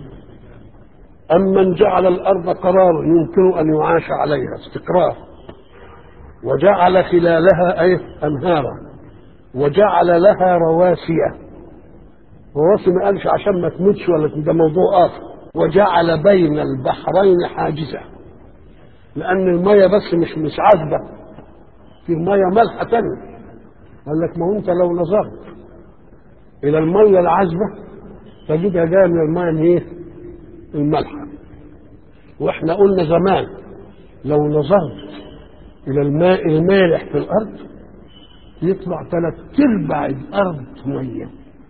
A: أمن جعل الأرض قرارا يمكن أن يعاش عليها استقرار وجعل خلالها أي أنهارا وجعل لها رواسي رواسي ما قالش عشان ما تموتش ولا ده موضوع آخر وجعل بين البحرين حاجزا لأن المية بس مش مش عذبة في مية مالحة تانية قال لك ما هو أنت لو نظرت إلى المية العذبة تجدها جاية من المية من إيه؟ الملحة واحنا قلنا زمان لو نظرت الى الماء المالح في الارض يطلع ثلاث ارباع الارض ميه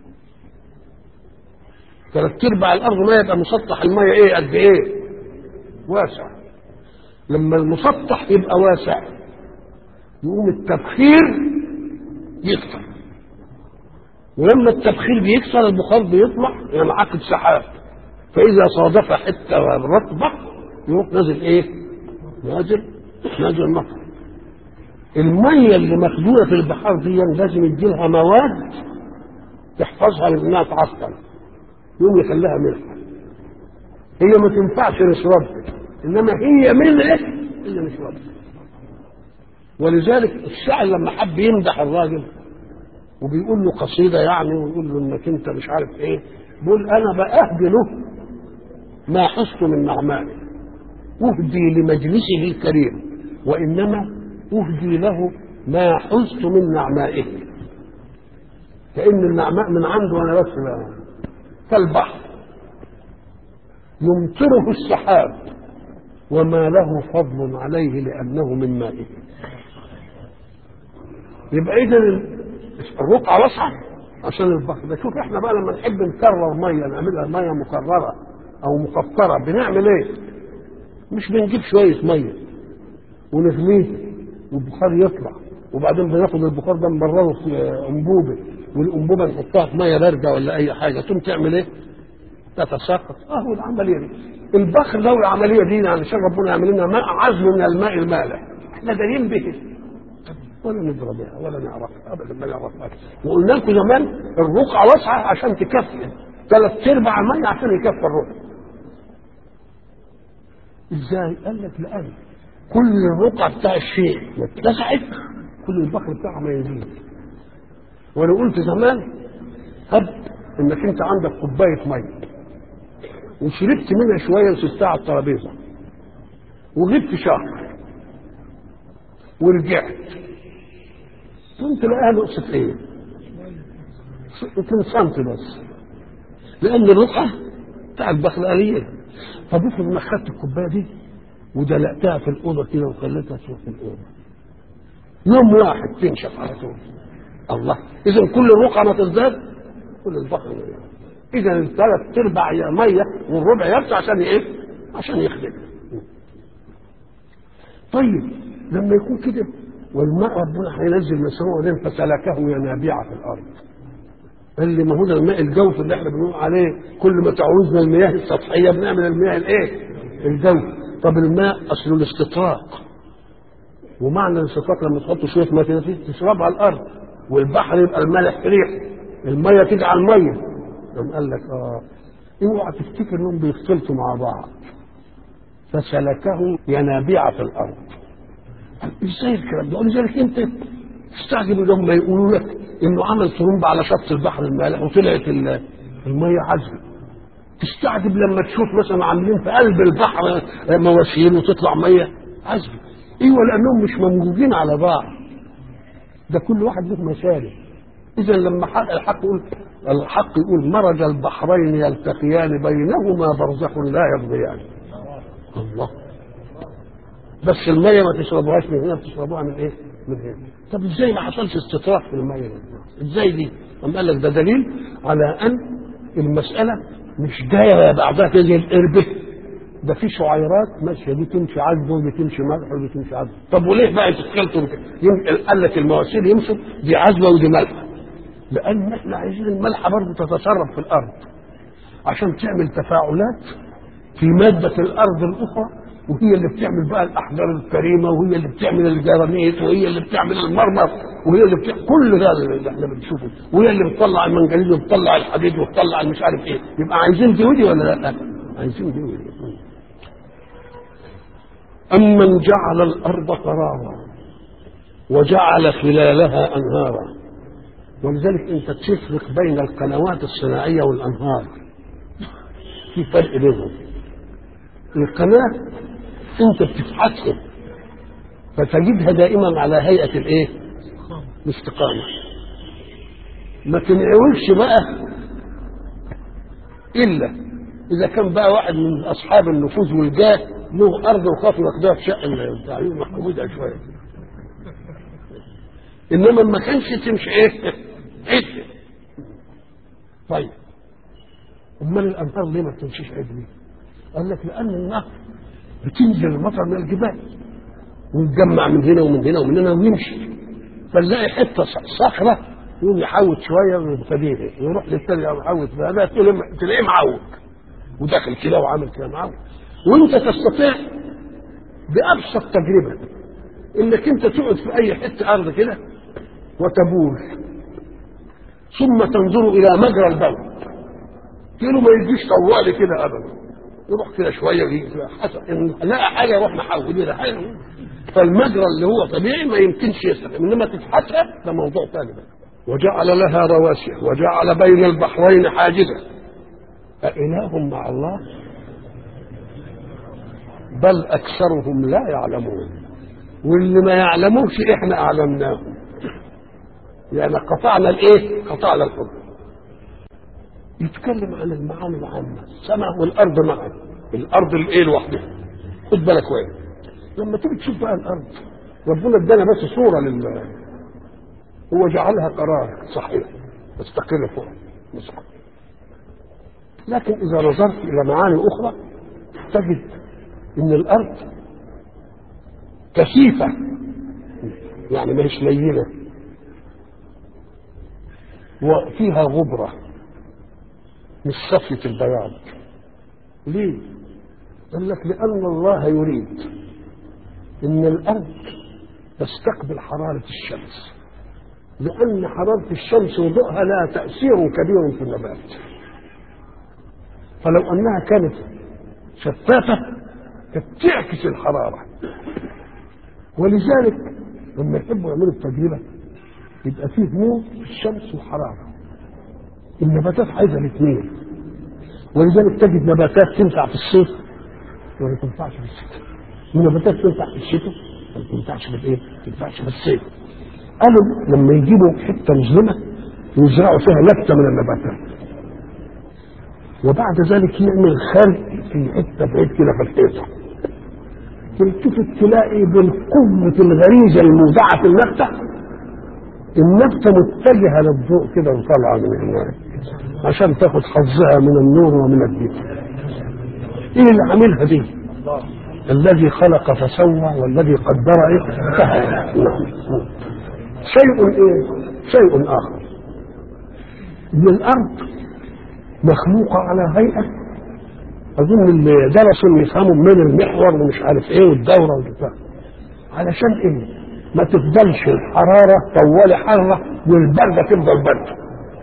A: ثلاث ارباع الارض ميه يبقى مسطح الميه ايه قد ايه واسع لما المسطح يبقى واسع يقوم التبخير يكثر ولما التبخير بيكثر البخار بيطلع ينعقد سحاب فإذا صادف حتة رطبة يروح نازل إيه؟ نازل نازل مطر. المية اللي مخزونة في البحار دي لازم يدي لها مواد تحفظها من إنها تعطل. يقوم يخليها ملح. هي ما تنفعش نشربها إنما هي ملح اللي نشربها. ولذلك الشاعر لما حب يمدح الراجل وبيقول له قصيدة يعني ويقول له إنك أنت مش عارف إيه بيقول أنا بأهدي له ما حصت من نعمائه أهدي لمجلسه الكريم وإنما أهدي له ما حزت من نعمائه كأن النعماء من عنده أنا بس لا. كالبحر يمطره السحاب وما له فضل عليه لأنه من مائه يبقى إذا الرقعة واسعة عشان البحر ده شوف احنا بقى لما نحب نكرر ميه نعملها ميه مكرره او مقطره بنعمل ايه؟ مش بنجيب شويه ميه ونغليه والبخار يطلع وبعدين بناخد البخار ده نمرره في انبوبه والانبوبه نحطها في ميه بارده ولا اي حاجه تقوم تعمل ايه؟ تتساقط اهو العمليه دي البخر لو العمليه دي يعني عشان ربنا يعمل لنا ماء عذب من الماء المالح احنا دارين به ولا ندرى بها ولا نعرفها ابدا ما نعرفها وقلنا لكم زمان الرقعه واسعه عشان تكفي ثلاث ارباع الميه عشان يكفي الرقعه ازاي؟ قال لك لان كل الرقعه بتاع الشيء ما اتسعت كل البحر بتاعها ما يزيد وانا قلت زمان هب انك انت عندك كوبايه ميه وشربت منها شويه وسبتها على الترابيزه وغبت شهر ورجعت كنت لاقيها نقصة ايه؟ 2 سم بس لان الرقعه بتاع البخلاليه طب افرض انك خدت الكوبايه دي ودلقتها في الاوضه كده وخليتها تروح في الاوضه يوم واحد تنشف على طول الله اذا كل الرقعه ما تزداد كل البحر اذا الثلاث ارباع ميه والربع يرجع عشان ايه؟ عشان يخدم طيب لما يكون كده والماء ربنا هينزل من السماء وبعدين فسلكه ينابيع في الارض قال لي ما هو ده الماء الجوف اللي احنا بنقول عليه كل ما تعوزنا المياه السطحيه بنعمل المياه الايه؟ الجوف طب الماء اصله الاستطراق ومعنى الاستطراق لما تحط شويه ماء كده فيه تشربها الارض والبحر يبقى الملح ريح الميه تيجي على الميه قام قال لك اه اوعى تفتكر انهم بيختلطوا مع بعض فسلكه ينابيع في الارض ازاي الكلام ده ولذلك انت تستعجب انهم ما يقولوا لك انه عمل طرمبه على شط البحر المالح وطلعت الميه عذبه تستعجب لما تشوف مثلا عاملين في قلب البحر مواسير وتطلع ميه عذبه ايوه لانهم مش ممزوجين على بعض ده كل واحد له مسالك اذا لما حق الحق يقول الحق يقول مرج البحرين يلتقيان بينهما برزخ لا يبغيان الله بس الميه ما تشربوهاش من هنا بتشربوها من ايه؟ من هنا. طب ازاي ما حصلش استطراق في الميه دي؟ ازاي دي؟ قام قال لك ده دليل على ان المساله مش جايه بعدها كده زي القربه ده في شعيرات ماشيه دي تمشي عذب ودي تمشي ملح ودي تمشي عذب طب وليه بقى تتخلطوا قال لك المواسير يمشوا دي عذبه ودي ملح لان احنا عايزين الملحه برضه تتسرب في الارض عشان تعمل تفاعلات في ماده الارض الاخرى وهي اللي بتعمل بقى الاحجار الكريمه وهي اللي بتعمل الجرانيت وهي اللي بتعمل المرمر وهي اللي بتعمل كل ده اللي احنا بنشوفه وهي اللي بتطلع المنجنيز وبتطلع الحديد وبتطلع مش عارف ايه يبقى عايزين دي ودي ولا لا؟ عايزين دي ودي أمن جعل الأرض قرارا وجعل خلالها أنهارا ولذلك أنت تفرق بين القنوات الصناعية والأنهار في فرق بينهم القناة أنت بتفحصها فتجدها دائما على هيئة الإيه؟ الاستقامة ما تنعوش بقى إلا إذا كان بقى واحد من أصحاب النفوذ والجاه له ارض وخاف ياخدها في شقه بتاع محمودة شويه انما ما كانش تمشي ايه عدل طيب امال الانهار ليه ما بتمشيش عدل قال لك لان النهر بتنزل المطر من الجبال ويتجمع من هنا ومن هنا ومن هنا ويمشي فنلاقي حته صخره يقوم يحوت شويه ويبتديه يروح للتاني يحوت فهذا تلاقيه معوج وداخل كده وعامل كده معوج وانت تستطيع بابسط تجربه انك انت تقعد في اي حته ارض كده وتبول ثم تنظر الى مجرى البول كيلو ما يجيش طوالي كده ابدا يروح كده شويه ويجي كده حسب ان لقى حاجه يروح محول الى حاجه فالمجرى اللي هو طبيعي ما يمكنش يستقيم انما تفحصها ده موضوع ثاني بقى وجعل لها رواسي وجعل بين البحرين حاجزا أإله مع الله بل اكثرهم لا يعلمون واللي ما يعلموش احنا اعلمناهم يعني قطعنا الايه قطعنا الحكم يتكلم عن المعاني العامه السماء والارض معا الارض الايه لوحدها خد بالك وين لما تيجي تشوف بقى الارض ربنا ادانا بس صوره لل هو جعلها قرار صحيح تستقر فوق مصحف لكن اذا نظرت الى معاني اخرى تجد ان الارض كثيفه يعني ما هيش لينه وفيها غبره مش صفيه البياض ليه قال لك لان الله يريد ان الارض تستقبل حراره الشمس لان حراره الشمس وضوءها لها تاثير كبير في النبات فلو انها كانت شفافه كانت تعكس الحراره ولذلك لما يحبوا يعملوا التجربه يبقى فيه نور في الشمس وحراره النباتات عايزه الاثنين ولذلك تجد نباتات تنفع في الصيف وما تنفعش في الشتاء ونباتات تنفع في الشتاء وما تنفعش في الايه؟ ما تنفعش في الصيف قالوا لما يجيبوا حته مظلمه ويزرعوا فيها نبته من النباتات وبعد ذلك يعمل خرق في حته بعيد كده في الحيطه تلتفت تلاقي بالقوة الغريزة المودعة في النبتة النبتة متجهة للضوء كده وطالعة من هناك عشان تاخد حظها من النور ومن الدين ايه اللي عاملها دي الذي خلق فسوى والذي قدر ايه فهدى شيء ايه شيء اخر ان الارض مخلوقة على هيئة أظن اللي درسوا يفهموا من المحور ومش عارف إيه والدورة والبتاع علشان إيه؟ ما تفضلش الحرارة طوال حرة والبردة تفضل باردة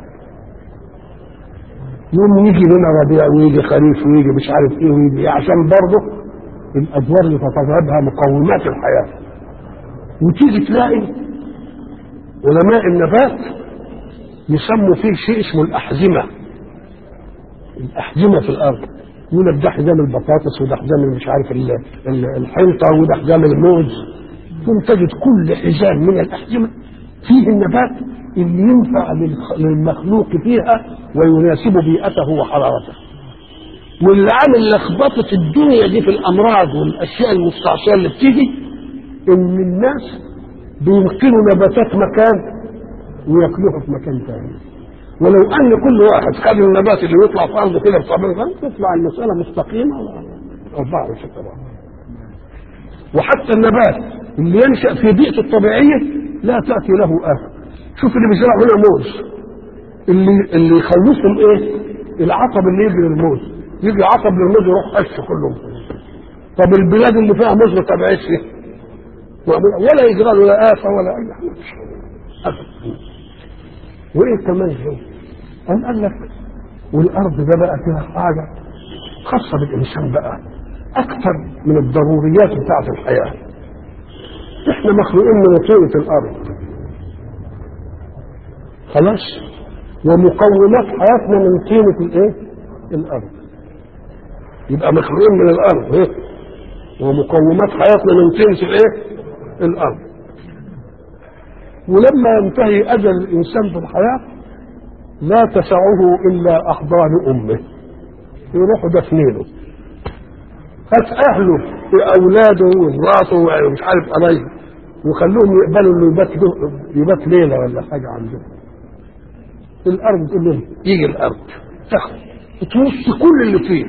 A: يوم يجي لنا ربيع ويجي خريف ويجي مش عارف ايه ويجي إيه عشان برضه الادوار اللي تتطلبها مقومات الحياه وتيجي تلاقي علماء النبات يسموا فيه شيء اسمه الاحزمه الاحزمه في الارض يقول لك ده حزام البطاطس وده حزام مش عارف الحنطه وده حزام الموز ثم تجد كل حزام من الاحزمه فيه النبات اللي ينفع للمخلوق فيها ويناسب بيئته وحرارته واللي عامل لخبطه الدنيا دي في الامراض والاشياء المستعصيه اللي بتيجي ان الناس بينقلوا نباتات مكان وياكلوها في مكان ثاني ولو ان كل واحد خد النبات اللي يطلع في ارضه كده بطبيعه تطلع المساله مستقيمه اربعه وستة وحتى النبات اللي ينشا في بيئته الطبيعيه لا تاتي له افه شوف اللي بيزرع هنا موز اللي اللي يخلصهم ايه العصب اللي يجي للموز يجي عصب للموز يروح قش كلهم طب البلاد اللي فيها موز ما تبعتش ولا يجرى له لا آفة ولا أي حاجة أبدا وإيه كمان هو قام قال لك والأرض ده بقى فيها حاجة خاصة بالإنسان بقى أكثر من الضروريات بتاعة الحياة إحنا مخلوقين من طينة الأرض خلاص ومقومات حياتنا من طينة الإيه؟ الأرض يبقى مخلوقين من الأرض إيه؟ ومقومات حياتنا من طينة الإيه؟ الأرض ولما ينتهي أجل الإنسان في الحياة لا تسعه إلا أحضان أمه يروحوا دفنينه هات أهله وأولاده ومراته ومش عارف قرايبه وخلوهم يقبلوا إنه يبات يبات ليلة ولا حاجة عندهم الأرض تقول لهم يجي الأرض تاخد تمص كل اللي فيه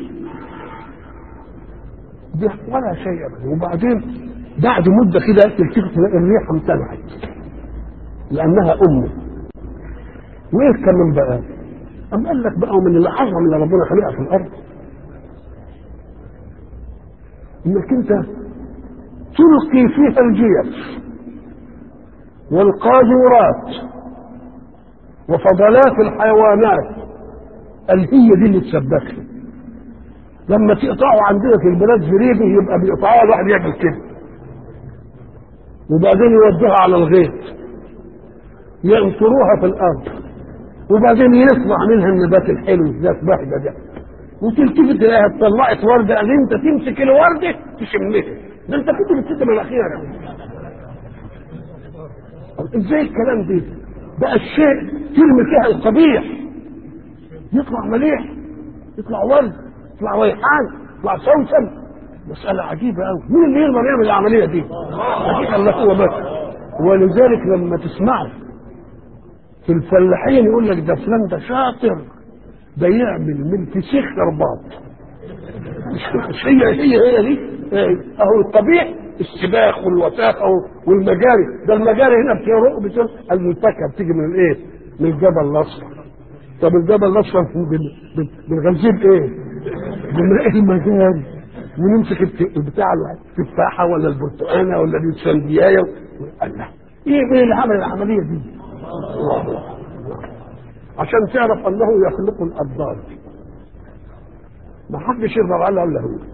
A: ده ولا شيء أبدا وبعدين بعد مدة كده تلتفت تلاقي الريحة امتنعت لأنها أمه وإيه كمان بقى؟ أم قال لك بقى من العظمة اللي ربنا خلقها في الأرض إنك أنت تلقي فيها الجيف والقاذورات وفضلات الحيوانات اللي هي دي اللي تسبكها لما تقطعوا عندنا في البلاد زريبه يبقى بيقطعوها الواحد يعمل كده وبعدين يودوها على الغيط ينطروها في الارض وبعدين يطلع منها النبات الحلو ذات بهجه ده وتلتفت تلاقيها طلعت ورده قال انت تمسك الورده تشمها ده انت كنت بتسد من الاخيره ازاي الكلام ده بقى الشيء ترمي فيها القبيح يطلع مليح يطلع ورد يطلع ريحان يطلع سوسن مسألة عجيبة أوي مين اللي يقدر يعمل العملية دي؟ أكيد الله هو بس ولذلك لما تسمعوا في الفلاحين يقول لك ده فلان ده شاطر ده يعمل من فسيخ رباط مش هي هي هي دي اهو القبيح السباخ والوثاقه والمجاري ده المجاري هنا بتروق بتروق المنتكه بتيجي من الايه؟ من الجبل الاصفر طب الجبل الاصفر بنغذيه بايه؟ بنلاقي المجاري ونمسك البتاع التفاحه ولا البرتقانه ولا الاسفنديايه الله ايه ايه اللي عمل العمليه دي؟ الله عشان تعرف انه يخلق الابدان ما حدش يقدر على الا هو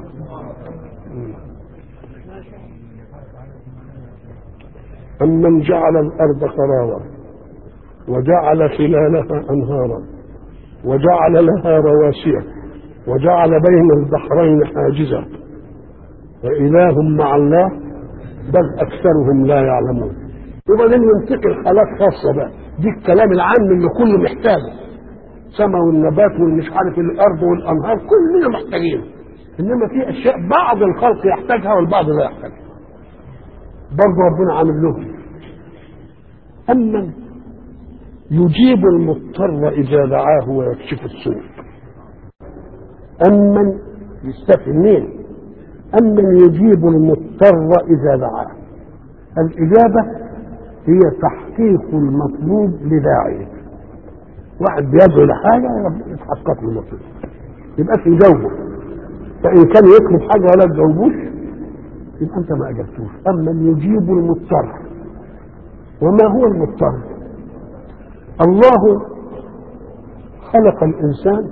A: أمن جعل الأرض قرارا وجعل خلالها أنهارا وجعل لها رواسي وجعل بين البحرين حاجزا فإله مع الله بل أكثرهم لا يعلمون وبعدين ينتقل حالات خاصة بقى دي الكلام العام اللي كله محتاجه السماء والنبات والمش عارف الأرض والأنهار كلنا محتاجين إنما في أشياء بعض الخلق يحتاجها والبعض لا يحتاجها برضه ربنا عامل له أمن يجيب المضطر إذا دعاه ويكشف السوء أمن يستفهم مين أمن يجيب المضطر إذا دعاه الإجابة هي تحقيق المطلوب لداعيه واحد بيدعو لحاجة يتحقق له المطلوب يبقى في جوبه فإن كان يطلب حاجة ولا تجاوبوش يبقى أنت ما أجبتوش أما يجيب المضطر وما هو المضطر الله خلق الإنسان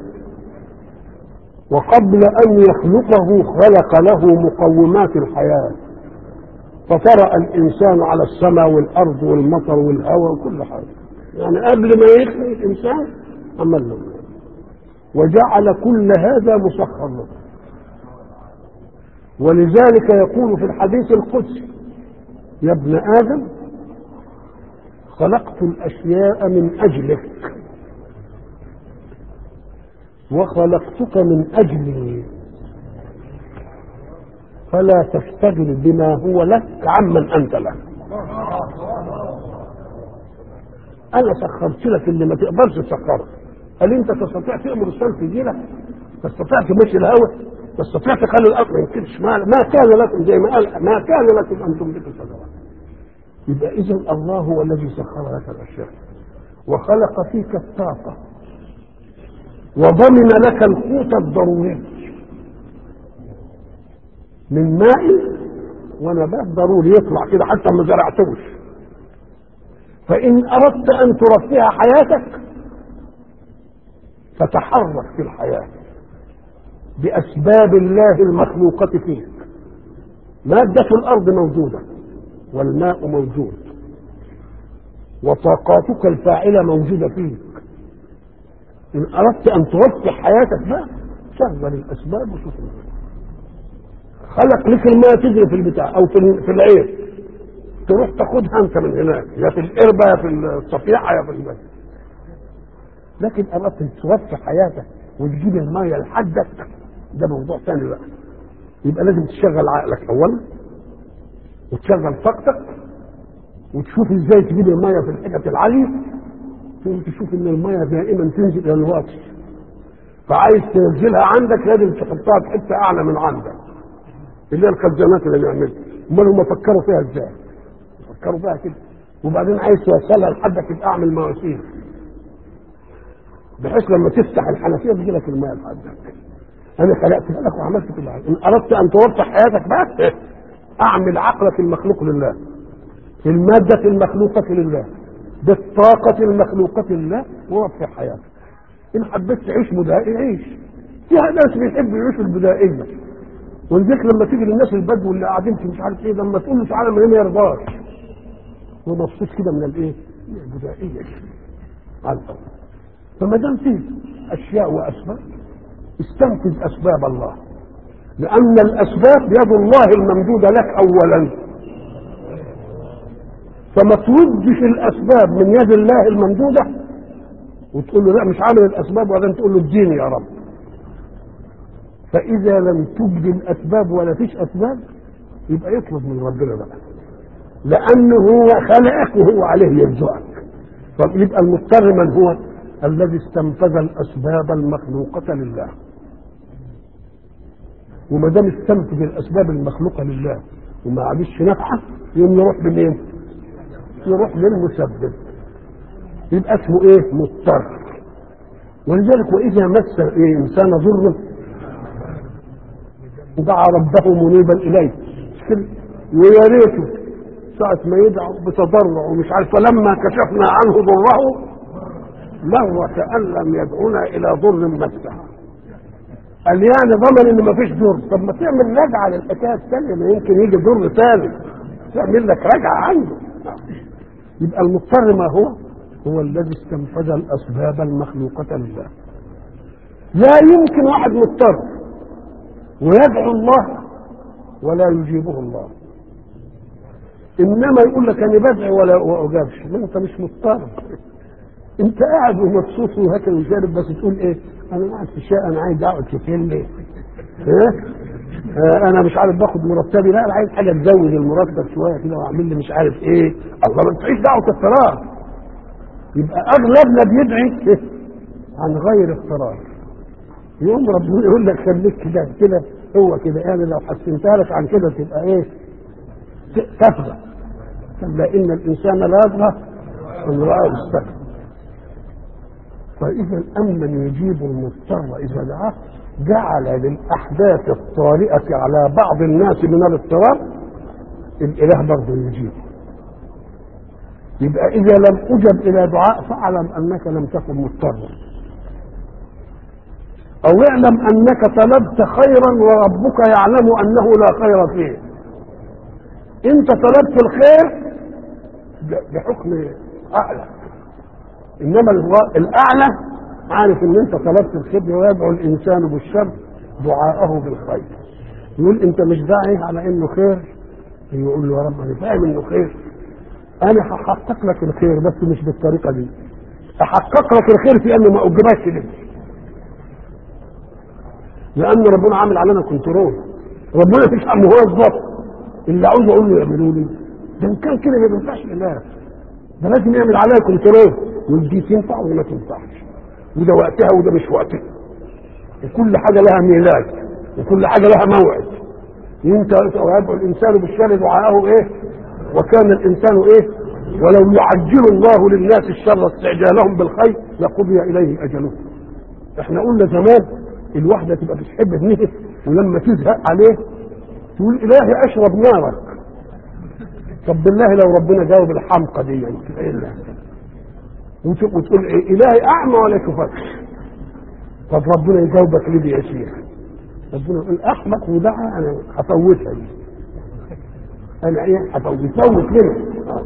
A: وقبل أن يخلقه خلق له مقومات الحياة فطرأ الإنسان على السماء والأرض والمطر والهواء وكل حاجة يعني قبل ما يخلق الإنسان عمل له وجعل كل هذا مسخر له ولذلك يقول في الحديث القدسي يا ابن آدم خلقت الأشياء من أجلك وخلقتك من أجلي فلا تشتغل بما هو لك عمن أنت له أنا سخرت لك اللي ما تقدرش تسخره هل أنت تستطيع تأمر الشمس يجي لك؟ تستطيع تمشي الهواء؟ تستطيع تخلي الأرض ما يمكنش ما, ما كان لكم زي ما قال ما كان لكم أن تنبتوا الشجرات يبقى إذا الله هو الذي سخر لك الأشياء وخلق فيك الطاقة وضمن لك القوت الضروري من ماء ونبات ضروري يطلع كده حتى ما زرعتوش فإن أردت أن ترفه حياتك فتحرك في الحياة بأسباب الله المخلوقة فيك مادة الأرض موجودة والماء موجود وطاقاتك الفاعلة موجودة فيك إن أردت أن توفي حياتك بقى شغل الأسباب وشوف خلق لك الماء تجري في البتاع أو في في العين تروح تاخدها أنت من هناك يا في القربة يا في الصفيحة يا في البيت لكن أردت أن توفي حياتك وتجيب المية لحدك ده موضوع ثاني بقى يبقى لازم تشغل عقلك أولا وتشغل طاقتك وتشوف ازاي تجيب الميه في الحتت العاليه ثم تشوف ان الميه دائما تنزل الى الواطي فعايز تنزلها عندك لازم تحطها في حته اعلى من عندك اللي هي الخزانات اللي بنعملها امال هم فكروا فيها ازاي؟ فكروا فيها كده وبعدين عايز توصلها لحدك يبقى اعمل مواسير بحيث لما تفتح الحنفيه تجي لك الماء لحدك انا خلقتها لك وعملت كل حاجه ان اردت ان توفي حياتك بقى اعمل عقلك المخلوق لله المادة المخلوقة لله بالطاقة المخلوقة لله ووفي حياتك إن حبيت تعيش بدائي عيش فيها ناس بيحبوا يعيشوا البدائية ولذلك لما تيجي للناس البدو اللي قاعدين في مش عارف ايه لما تقول له تعالى من هنا ما يرضاش هو مبسوط كده من الايه؟ من البدائية على الأرض فما دام فيه أشياء وأسباب استنفذ أسباب الله لأن الأسباب يد الله الممدودة لك أولا فما تردش الاسباب من يد الله الممدوده وتقول له لا مش عامل الاسباب وبعدين تقول له اديني يا رب فاذا لم تجد الاسباب ولا فيش اسباب يبقى يطلب من ربنا بقى لانه هو خلقك وهو عليه يرزقك فيبقى المضطر من هو الذي استنفذ الاسباب المخلوقه لله وما دام استنفذ الاسباب المخلوقه لله وما عادش نافعه يوم نروح بمين؟ يروح للمسبب يبقى اسمه ايه مضطر ولذلك واذا مس إيه انسان ضر دعا ربه منيبا اليه ويا ريته ساعة ما يدعو بتضرع ومش عارف فلما كشفنا عنه ضره مر كأن لم يدعونا إلى ضر مسه قال يعني ضمن إن مفيش ضر طب ما تعمل رجعة للحكاية الثانية ما يمكن يجي ضر ثاني تعمل لك رجعة عنده يبقى المضطر ما هو هو الذي استنفذ الاسباب المخلوقه لله لا يمكن واحد مضطر ويدعو الله ولا يجيبه الله انما يقول لك انا بدعي ولا اجابش ما انت مش مضطر انت قاعد ومبسوط وهكذا وشارب بس تقول ايه انا قاعد في الشقه انا عايز اقعد في فين ليه ها آه انا مش عارف باخد مرتبي لا انا عايز حاجه تزود المرتب شويه كده واعمل لي مش عارف ايه الله ما تعيش دعوه اضطرار يبقى اغلبنا بيدعي عن غير اضطرار يوم ربنا يقول لك خليك كده كده هو كده يعني لو حسنتها لك عن كده تبقى ايه تفغى كلا ان الانسان لا يطغى ان راه استكبر فاذا امن يجيب المضطر اذا دعاه جعل للاحداث الطارئه على بعض الناس من الاضطراب الاله برضه يجيب يبقى اذا لم اجب الى دعاء فاعلم انك لم تكن مضطرا او اعلم انك طلبت خيرا وربك يعلم انه لا خير فيه انت طلبت الخير بحكم عقلك انما الاعلى عارف ان انت طلبت الخير ويدعو الانسان بالشر دعاءه بالخير يقول انت مش داعي على انه خير يقول له يا رب انا فاهم انه خير انا هحقق لك الخير بس مش بالطريقه دي احقق لك الخير في انه ما اجبكش ليه لان ربنا عامل علينا كنترول ربنا مش عم هو الضبط اللي عاوز اقول له يعملوا لي ده ان كان كده ما ينفعش اله ده لازم يعمل عليا كنترول يقول دي تنفع ولا ما تنفعش وده وقتها وده مش وقتها وكل حاجه لها ميلاد وكل حاجه لها موعد انت ويدعو الانسان بالشر دعاءه ايه وكان الانسان ايه ولو يعجل الله للناس الشر استعجالهم بالخير لقضي اليه اجلهم احنا قلنا زمان الواحده تبقى بتحب ابنها ولما تزهق عليه تقول الهي اشرب نارك طب بالله لو ربنا جاوب الحمقى دي يعني تبقى ايه اللي هيحصل؟ وت- وتقول إيه الهي اعمى ولا يشوفكش طب ربنا يجاوبك ليه دي يا شيخ ربنا يقول احمق ودعا انا هفوتها دي انا ايه هفوت يفوت لنا آه.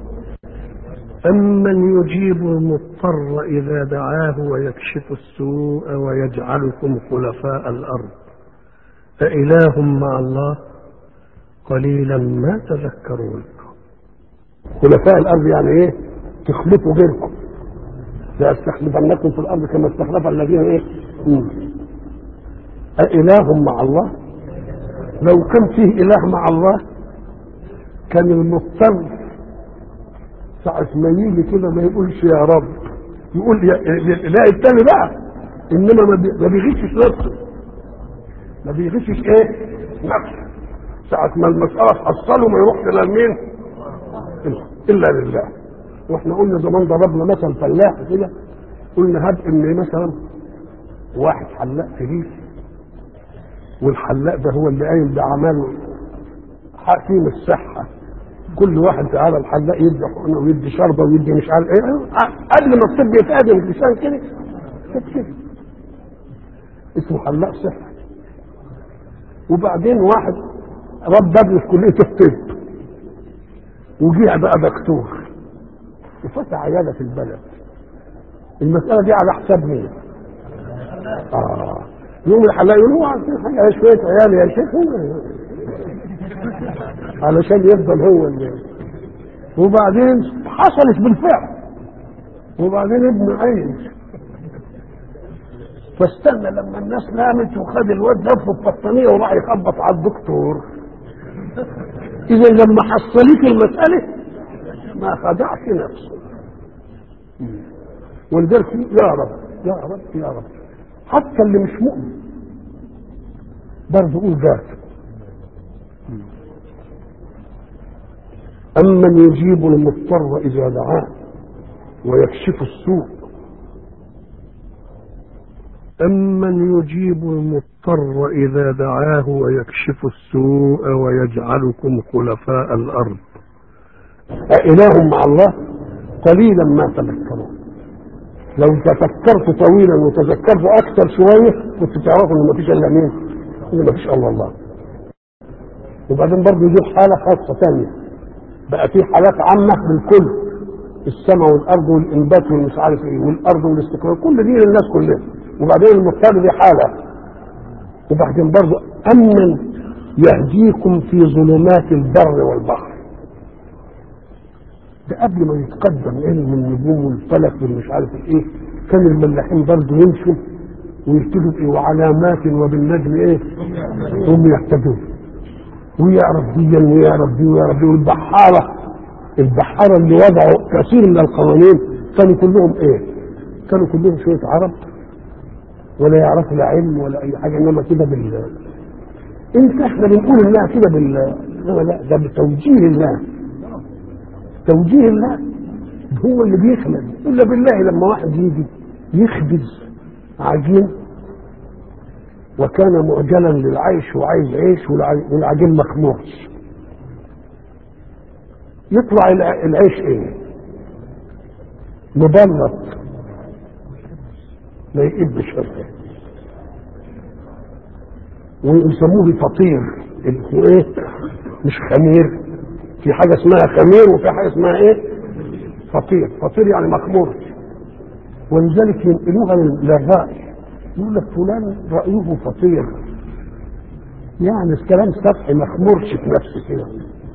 B: أمن يجيب المضطر إذا دعاه ويكشف السوء ويجعلكم خلفاء الأرض أإله مع الله قليلا ما تذكرون
A: خلفاء الارض يعني ايه تخلفوا غيركم لاستخلفنكم في الارض كما استخلف الذين ايه مم. أإله مع الله لو كان فيه إله مع الله كان المضطر ساعة ما يجي كده ما يقولش يا رب يقول يا لا التاني بقى انما ما بي- ما بيغشش نفسه ما بيغشش ايه نفسه ساعة ما المسألة تحصله ما يروحش إلى مين؟ إلا لله واحنا قلنا زمان ضربنا مثل فلاح كده قلنا هب ان مثلا واحد حلاق فريق والحلاق ده هو اللي قايم بعمله حكيم الصحة كل واحد تعالى الحلاق يدي حقنه ويدي شربه ويدي مش عارف ايه قبل ما الطب يتقدم الانسان كده كده كده اسمه حلاق صحة وبعدين واحد رب ابنه في كلية الطب وجه بقى دكتور وفتح عيادة في البلد المسألة دي على حساب مين؟ آه يوم الحلاق يقول هو عارفين حاجة يا شوية عيال يا شيخ هو علشان يفضل هو اللي وبعدين حصلت بالفعل وبعدين ابنه عيش فاستنى لما الناس نامت وخد الواد لفه ببطانيه وراح يخبط على الدكتور اذا لما حصلت المساله ما خدعش نفسه ولذلك يا رب يا رب يا رب حتى اللي مش مؤمن برضه قول ذاته أمن يجيب المضطر إذا دعاه ويكشف السوء
B: أمن يجيب المضطر إذا دعاه ويكشف السوء ويجعلكم خلفاء الأرض
A: أإله مع الله قليلا ما تذكرون لو تفكرت طويلا وتذكرت أكثر شوية كنت تعرفوا إن مفيش إلا مين؟ إن مفيش إلا الله وبعدين برضه يجيب حالة خاصة ثانية بقى في حالات عامة للكل السماء والأرض والإنبات والمش عارف إيه والأرض والاستقرار كل دي للناس كلها وبعدين المضطر دي حالة وبعدين برضه أمن يهديكم في ظلمات البر والبحر ده قبل ما يتقدم علم النجوم والفلك والمش عارف ايه كان الملاحين برضه يمشوا ويكتبوا ايه وعلامات وبالنجم ايه هم يهتدون ويعرف دي ويعرف دي ويعرف دي والبحارة البحارة اللي وضعوا كثير من القوانين كانوا كلهم ايه كانوا كلهم شوية عرب ولا يعرفوا لا علم ولا اي حاجة انما كده بال انت احنا بنقول انها كده بال إنما لا ده بتوجيه الله توجيه الله هو اللي بيخلق الا بالله لما واحد يجي يخبز عجين وكان معجلا للعيش وعايز عيش والع- والعجين مخمورش يطلع الع- العيش ايه مبلط ما يقبش فرقه ويسموه فطير اسمه ايه مش خمير في حاجه اسمها خمير وفي حاجه اسمها ايه فطير فطير يعني مخمور ولذلك ينقلوها لل- للرأي يقول لك فلان رأيه فطير يعني الكلام سطحي مخمورش في نفسه كده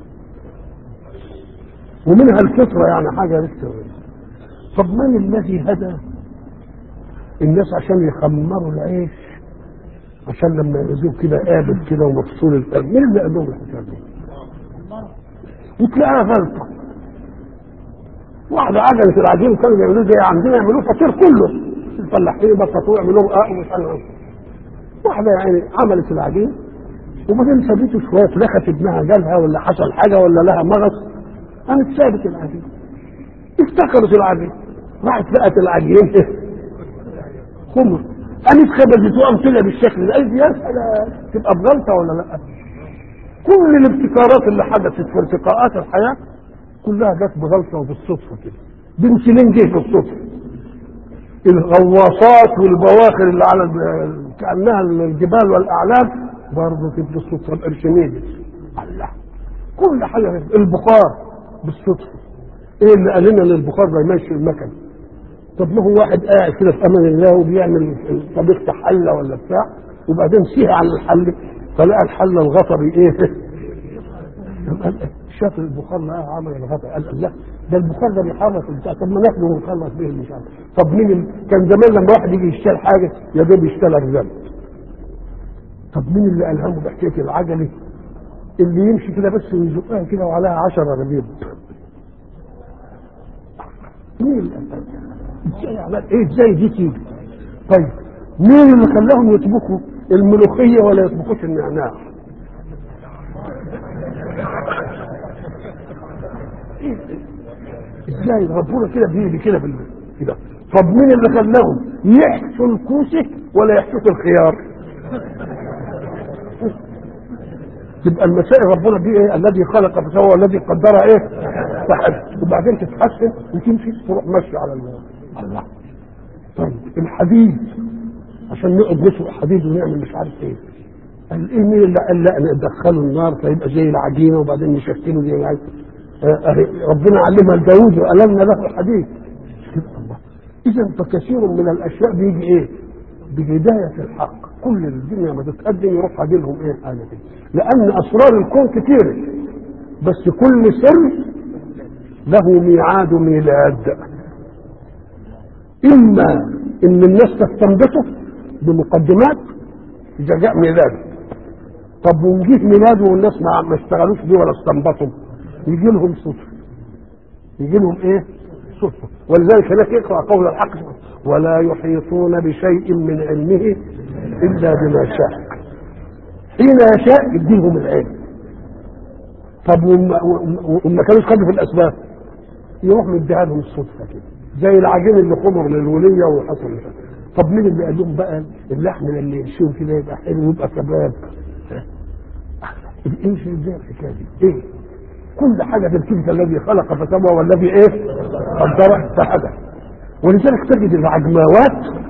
A: ومنها الفطرة يعني حاجة لسه طب من الذي هدى الناس عشان يخمروا العيش عشان لما يعزوه كده قابل كده ومفصول القلب مين اللي قال لهم الحكايه دي؟ وتلاقيها غلطه واحدة عجلة العجين كانوا بيعملوه زي عندنا يعملوه فطير كله الفلاحين يبططوه يعملوه اه ومش عارف إيه. واحدة يعني عملت العجين وبعدين سابته شوية لخت ابنها جالها ولا حصل حاجة ولا لها مغص قامت سابت العجين افتكرت العجين راحت لقت العجين خمر قامت خبزت وقام طلع بالشكل ده قالت يا سلام تبقى بغلطه ولا لا؟ كل الابتكارات اللي حدثت في ارتقاءات الحياه كلها جت بغلطه وبالصدفه كده بنسلين جه بالصدفه الغواصات والبواخر اللي على ال- كانها الجبال والاعلام برضه كانت بالصدفه الارشميدس الله كل حاجه البخار بالصدفه ايه اللي قال لنا ان البخار ده يمشي المكن طب ما هو واحد قاعد كده في امان الله وبيعمل طبيخ حله ولا بتاع وبعدين سيها على الحل فلقى الحله الغطري ايه شاف البخار لقاه عمل الغطا قال لا ده البخار ده بيحرك البتاع طب ما ناخده ونخلص به مش عارف طب مين ال... كان زمان لما واحد يجي يشتري حاجه يا دوب يشتري رزق طب مين اللي الهمه بحكايه العجله اللي يمشي كده بس ويزقها كده وعليها 10 رغيف مين اللي ازاي عمل ايه ازاي دي تيجي طيب مين اللي خلاهم يطبخوا الملوخيه ولا يطبخوش النعناع ازاي ربنا كده بيجي كده بال كده طب مين اللي خلاهم يحشوا الكوسه ولا يحشوا الخيار تبقى المسائل ربنا دي ايه الذي خلق فسوى والذي قدر ايه فحد وبعدين تتحسن وتمشي تروح ماشي على ال- الله طيب الحديد عشان نقعد نسوق حديد ونعمل مش عارف ايه قال ايه مين اللي قال لا ندخله النار فيبقى زي العجينه وبعدين نشكله زي العجينه آه، آه، ربنا علمها لداوود والمنا له الحديد الله اذا فكثير من الاشياء بيجي ايه بهدايه الحق كل الدنيا ما تتقدم يروح عاجل لهم ايه حاجه كده لان اسرار الكون كتيره بس كل سر له ميعاد ميلاد اما ان الناس تستنبطه بمقدمات اذا جاء ميلاده طب ونجيه ميلاده والناس ما ما اشتغلوش بيه ولا استنبطوا يجي لهم صدفه يجي لهم ايه صدفه ولذلك هناك يقرا قول الحق سبحانه ولا يحيطون بشيء من علمه الا بما شاء حين يشاء يديهم العلم طب وما وما- وما كانوش خدوا في الاسباب يروح مديها لهم الصدفه كده زي العجين اللي خمر للوليه وحصل مش عارف. طب مين اللي قال لهم بقى اللحم اللي يشوف كده يبقى حلو ويبقى كباب ايه شيء ازاي الحكايه دي؟ ايه؟ كل حاجه في الكلمه الذي خلق فسوى والذي ايه؟ قدر فهدى ولذلك تجد العجماوات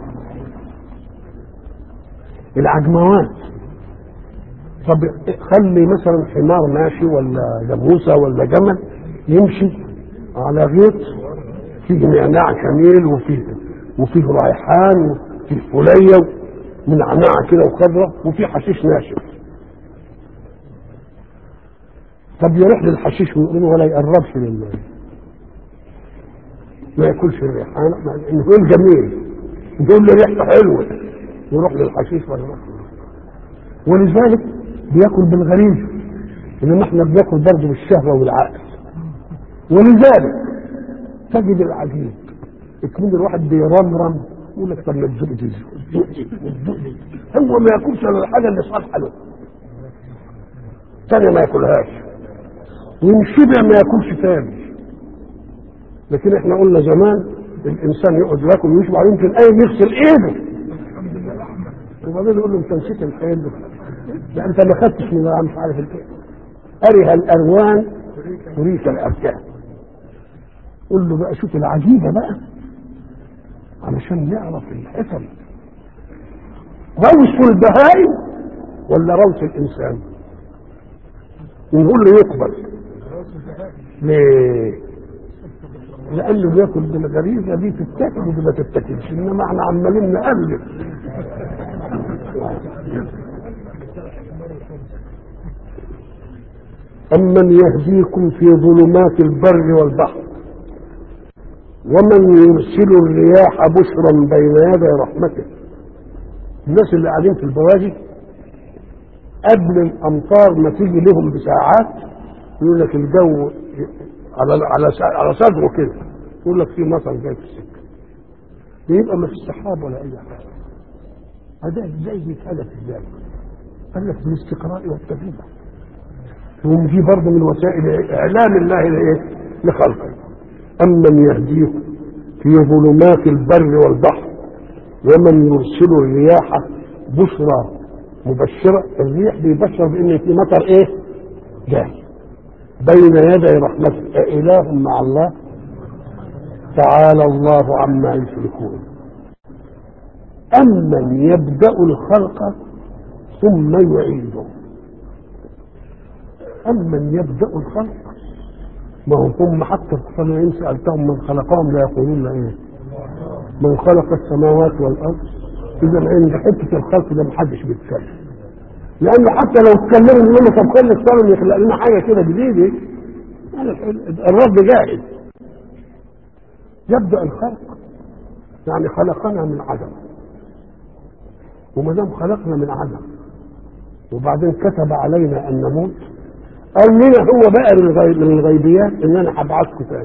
A: العجماوات طب خلي مثلا حمار ماشي ولا جاموسه ولا جمل يمشي على غيط فيه نعناع جميل وفيه وفيه ريحان وفيه فليه من نعناع كده وخضره وفيه حشيش ناشف طب يروح للحشيش ويقول ولا يقربش لله ما ياكلش الريحان مع انه يقول جميل يقول له ريحته حلوه يروح للحشيش ولا يروح ولذلك بياكل بالغريزه انما احنا بناكل برضه بالشهوه والعقل ولذلك تجد العجيب يكون الواحد بيرمرم يقول لك طب ما تزق دي تزق دي وتزق دي هو ما ياكلش الا الحاجه اللي صالحه له تاني ما ياكلهاش وان شبع ما ياكلش تاني لكن احنا قلنا زمان الانسان يقعد ياكل ويشبع يمكن اي يغسل ايده وبعدين يقول له انت نسيت الحيل ده انت ما خدتش من مش عارف الايه أره الألوان تريك الأركان قول له بقى شوف العجيبة بقى علشان نعرف الحكم روث البهائم ولا روث الإنسان ونقول له يقبل ليه؟ لأنه بياكل بالغريزة دي تتاكل ودي ما تتاكلش إنما احنا عمالين نقلب أمن يهديكم في ظلمات البر والبحر ومن يرسل الرياح بشرا بين يدي رحمته الناس اللي قاعدين في البوادي قبل الامطار ما تيجي لهم بساعات يقول لك الجو على على على صدره كده يقول لك في مطر جاي في السكه يبقى ما فيش سحاب ولا اي حاجه هذا ازاي بيتحدث ازاي؟ قال لك بالاستقراء والتجربه ونجي برضه من وسائل اعلام الله لايه؟ لخلقه أمن يهديكم في ظلمات البر والبحر ومن يرسل الرياح بشرى مبشرة الريح بيبشر بأن في مطر إيه؟ جاي بين يدي رحمته أإله مع الله تعالى الله عما يشركون أمن يبدأ الخلق ثم يعيده أمن يبدأ الخلق ما هو ثم حتى في إن سألتهم من خلقهم لا يقولون إيه من خلق السماوات والأرض إذا عند حتة الخلق ده محدش بيتكلم لأنه حتى لو اتكلموا يقول له طب خلي الصنم يخلق لنا حاجة كده جديدة يعني الرب جاهز يبدأ الخلق يعني خلقنا من عدم وما دام خلقنا من عدم وبعدين كتب علينا ان نموت قال لنا هو بقى من الغيب من الغيبيات ان انا هبعثكم تاني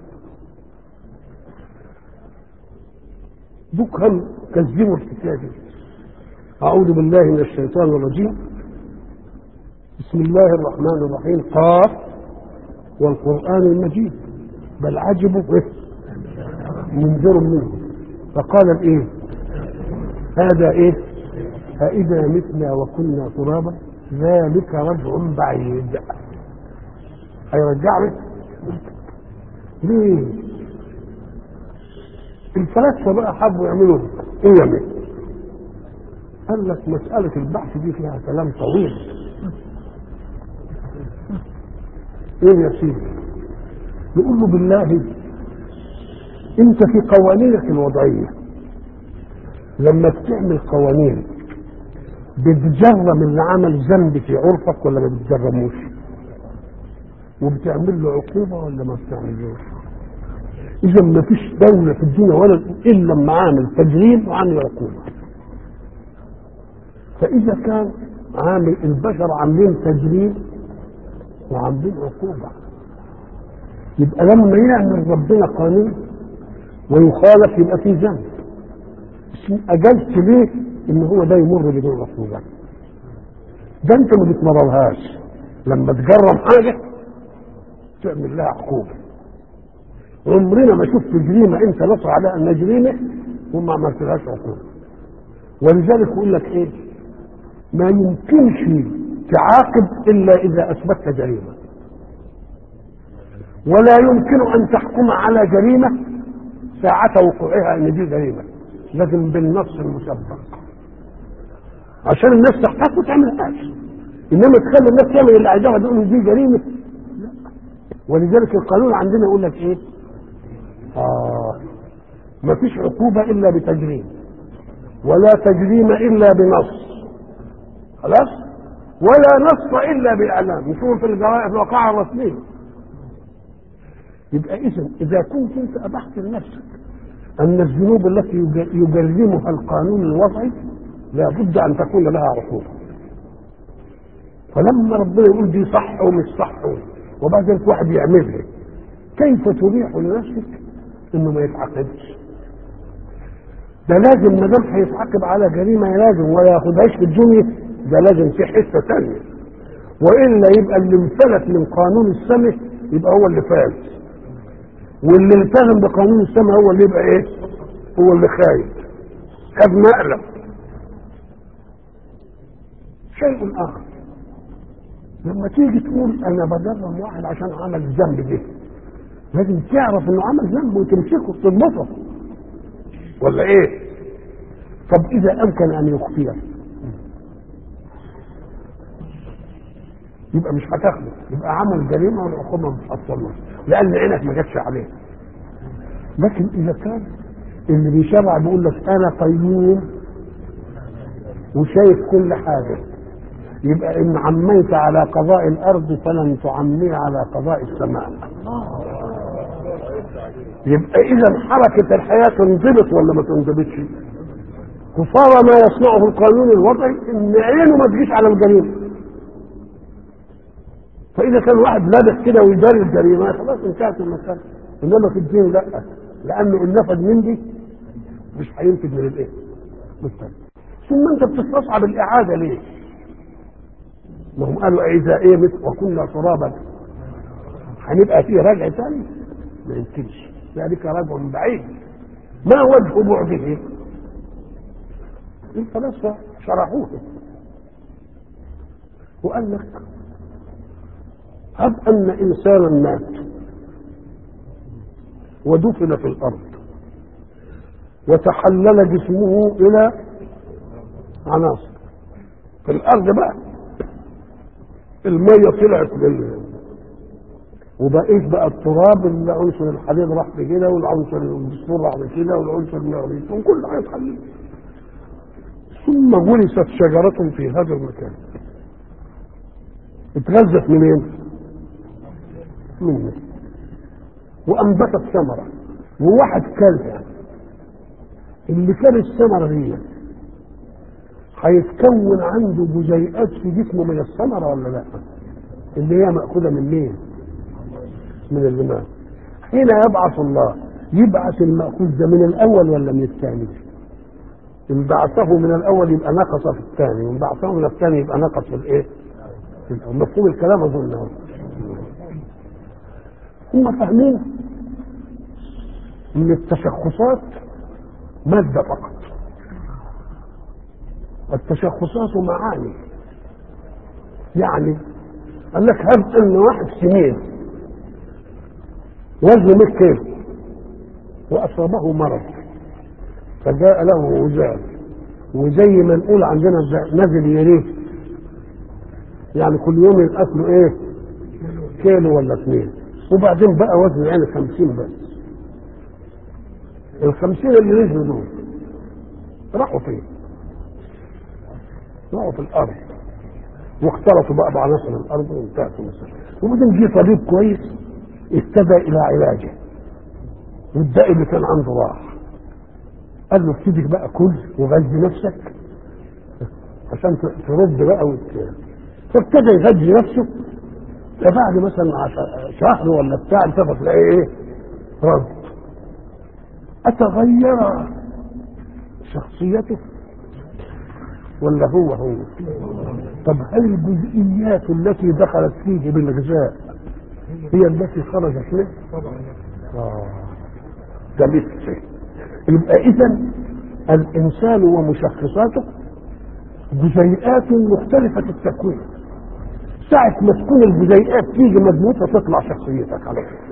A: دكهم كذبوا الحكايه دي اعوذ بالله من الشيطان الرجيم بسم الله الرحمن الرحيم قاف والقران المجيد بل عجبوا منذر منه فقال الايه هذا ايه أإذا متنا وكنا ترابا ذلك رجع بعيد هيرجعنا ليه الفلاسفه بقى حبوا يعملوا ايه يعمل قال لك مسألة البحث دي فيها كلام طويل ايه يا سيدي نقول له بالله انت في قوانينك الوضعية لما بتعمل قوانين بتجرم اللي عمل ذنب في عرفك ولا ما بتجرموش وبتعمل له عقوبة ولا ما بتعملوش إذا ما فيش دولة في الدنيا ولا إلا لما عامل تجريم وعامل عقوبة فإذا كان عامل البشر عاملين تجريم وعاملين عقوبة يبقى لما يعمل ربنا قانون ويخالف يبقى في ذنب أجلت ليه ان هو ده يمر بدون عقوبة ده انت ما بتمررهاش لما تجرم حاجة تعمل لها عقوبة عمرنا ما شفت جريمة انت نصر عليها انها جريمة وما عملتلهاش عقوبة ولذلك يقول لك ايه ما يمكنش تعاقب الا اذا اثبتت جريمة ولا يمكن ان تحكم على جريمة ساعة وقوعها ان دي جريمة لازم بالنص المسبق عشان الناس تحتاج وتعملهاش انما تخلي الناس تعمل اللي عايزاها تقول دي جريمه لا ولذلك القانون عندنا يقول لك ايه؟ اه ما فيش عقوبه الا بتجريم ولا تجريم الا بنص خلاص ولا نص الا باعلام نشوف في الجرائم الواقعه الرسميه يبقى اذا اذا كنت انت ابحت لنفسك ان الذنوب التي يجرمها القانون الوضعي لابد ان تكون لها عقوبه فلما ربنا يقول دي صح ومش صح وبعدين واحد يعملها كيف تبيح لنفسك انه ما يتعاقبش ده لازم ما دام هيتعاقب على جريمه لازم ولا ياخدهاش في الدنيا ده لازم في حته ثانيه والا يبقى اللي انفلت من قانون السماء يبقى هو اللي فاز واللي التزم بقانون السماء هو اللي يبقى ايه؟ هو اللي خايف خد مقلب شيء اخر لما تيجي تقول انا بجرم واحد عشان عمل الذنب ده لازم تعرف انه عمل ذنب وتمسكه تضبطه ولا ايه طب اذا امكن ان يخفيه يبقى مش هتاخده يبقى عمل جريمه والعقوبه مش هتصلح لان عينك ما جاتش عليه لكن اذا كان اللي بيشرع بيقول لك انا قيوم وشايف كل حاجه يبقى ان عميت على قضاء الارض فلن تعمي على قضاء السماء يبقى اذا حركه الحياه تنضبط ولا ما تنضبطش قصارى ما يصنعه القانون الوضعي ان عينه ما تجيش على الجريمه فاذا كان واحد لابس كده ويداري الجريمه خلاص انتهت المساله انما في الدين لا لانه ان نفذ من دي مش هينفذ من الايه؟ مستقبل ثم انت بتستصعب الاعاده ليه؟ ما هم قالوا اذا ايه مثل وكنا ترابا هنبقى فيه رجع تاني ما يمكنش ذلك رجع بعيد ما وجه بعده الفلاسفة شرحوه وقال لك هب أن إنسانا مات ودفن في الأرض وتحلل جسمه إلى عناصر في الأرض بقى المية طلعت من وبقيت بقى التراب العنصر الحديد راح بكده والعنصر الفوسفور راح بكده والعنصر المغنيسيوم وكل حاجه اتحلل ثم غرست شجرة في هذا المكان اتغذت منين؟ منه وأنبتت ثمرة وواحد كلها اللي كان الثمرة دي هيتكون عنده جزيئات في جسمه من الثمرة ولا لا؟ اللي هي مأخوذة من مين؟ من الماء حين يبعث الله يبعث المأخوذ ده من الأول ولا من الثاني؟ إن بعثه من الأول يبقى نقص في الثاني وإن بعثه من الثاني يبقى نقص في الإيه؟ في الأول مفهوم الكلام أظن أهو. هم فاهمين ان التشخصات مادة فقط التشخصات معاني يعني قال لك هب ان واحد سمين وزنه 100 كيلو واصابه مرض فجاء له وزال وزي ما نقول عندنا نزل يريه يعني كل يوم الاكل ايه كيلو ولا اثنين وبعدين بقى وزن يعني خمسين بس الخمسين اللي نزلوا دول راحوا فين؟ راحوا في الارض واختلطوا بقى بعناصر الارض وانتهت المسألة وبعدين جه طبيب كويس اهتدى الى علاجه والداء اللي كان عنده راح قال له ابتدي بقى كل وغذي نفسك عشان ترد بقى وت... فابتدى يغذي نفسه فبعد مثلا شهر ولا بتاع التفت تلاقيه ايه؟ رد أتغير شخصيته ولا هو هو طب هل الجزئيات التي دخلت فيه بالغذاء هي التي خرجت منه آه. ده مثل يبقى اذا الانسان ومشخصاته جزيئات مختلفة التكوين ساعة ما تكون الجزيئات تيجي مضبوطة تطلع شخصيتك على طول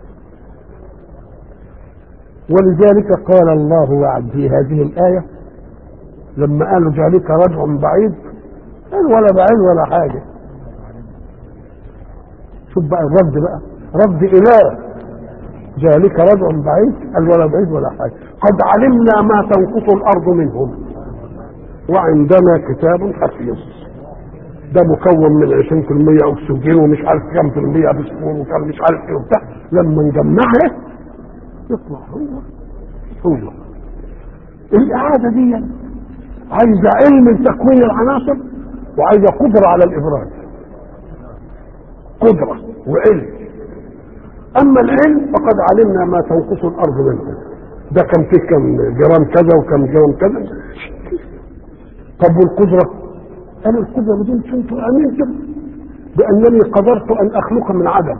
A: ولذلك قال الله وعد في هذه الآية لما قالوا ذلك رجع بعيد قال ولا بعيد ولا حاجة شوف بقى الرد بقى رد إله ذلك رجع بعيد قال ولا بعيد ولا حاجة قد علمنا ما تنقص الأرض منهم وعندنا كتاب حفيظ ده مكون من 20% أكسجين ومش عارف كام في المية بسفور وكان مش عارف ايه وبتاع لما نجمعها يطلع هو هو الإعادة دي عايزة علم تكوين العناصر وعايزة قدرة على الإبراز قدرة وعلم أما العلم فقد علمنا ما تنقص الأرض منه ده كان فيه كم جرام كذا وكم جرام كذا طب والقدرة أنا القدرة بدون كنت آمنتم بأنني قدرت أن أخلق من عدم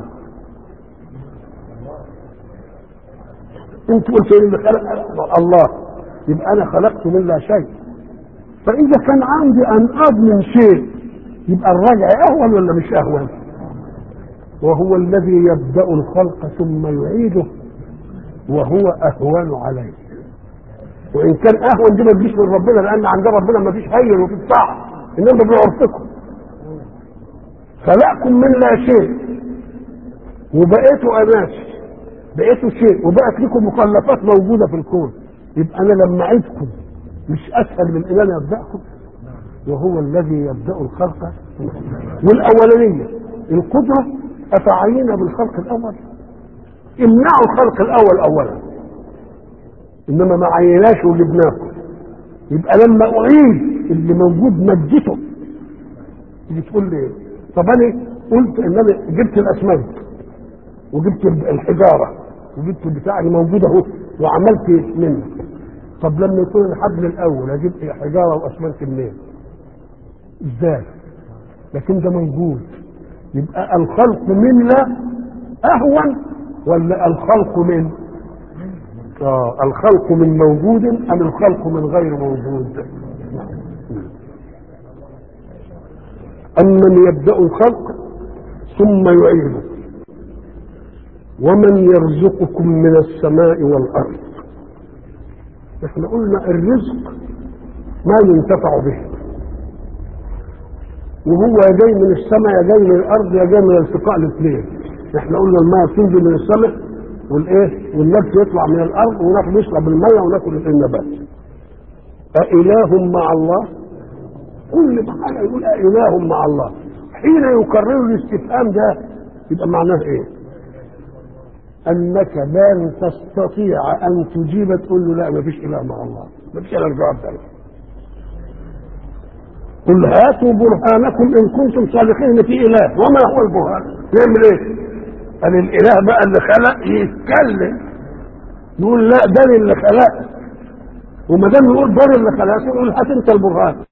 A: انت قلت اللي خلق الله يبقى انا خلقت من لا شيء فاذا كان عندي ان اضمن شيء يبقى الرجع اهون ولا مش اهون وهو الذي يبدا الخلق ثم يعيده وهو اهون عليه وان كان اهون دي ما تجيش من ربنا لان عند ربنا ما فيش هين وفي صعب انما بعرفكم خلقكم من لا شيء وبقيتوا اناس بقيتوا شيء وبقت لكم مخلفات موجودة في الكون يبقى أنا لما أعيدكم مش أسهل من إن أنا أبدأكم وهو الذي يبدأ الخلق والأولانية القدرة أفعينا بالخلق الأول امنعوا الخلق الأول أولا إنما ما عيناش وجبناكم يبقى لما أعيد اللي موجود مجته تيجي تقول لي طب أنا قلت إن أنا جبت الأسمنت وجبت الحجارة وجبت البتاع اللي موجود اهو وعملت منه طب لما يكون الحبل الاول اجيب ايه حجاره واسمنت منين؟ ازاي؟ لكن ده موجود يبقى الخلق من لا اهون ولا الخلق من آه الخلق من موجود ام الخلق من غير موجود أمن يبدأ الخلق ثم يعيده ومن يرزقكم من السماء والأرض احنا قلنا الرزق ما ينتفع به وهو يا جاي من السماء يا جاي من الارض يا جاي من التقاء الاثنين احنا قلنا الماء تنزل من السماء والايه والنبت يطلع من الارض وناخد نشرب الميه وناكل النبات أإله مع الله كل حاجه يقول أإله مع الله حين يكرر الاستفهام ده يبقى معناه ايه انك لن تستطيع ان تجيب تقول له لا ما فيش اله مع الله ما فيش اله الجواب ده قل هاتوا برهانكم ان كنتم صادقين في اله وما هو البرهان يعمل ايه قال الاله بقى اللي خلق يتكلم يقول لا ده اللي خلق وما دام يقول ده اللي خلق يقول هات انت البرهان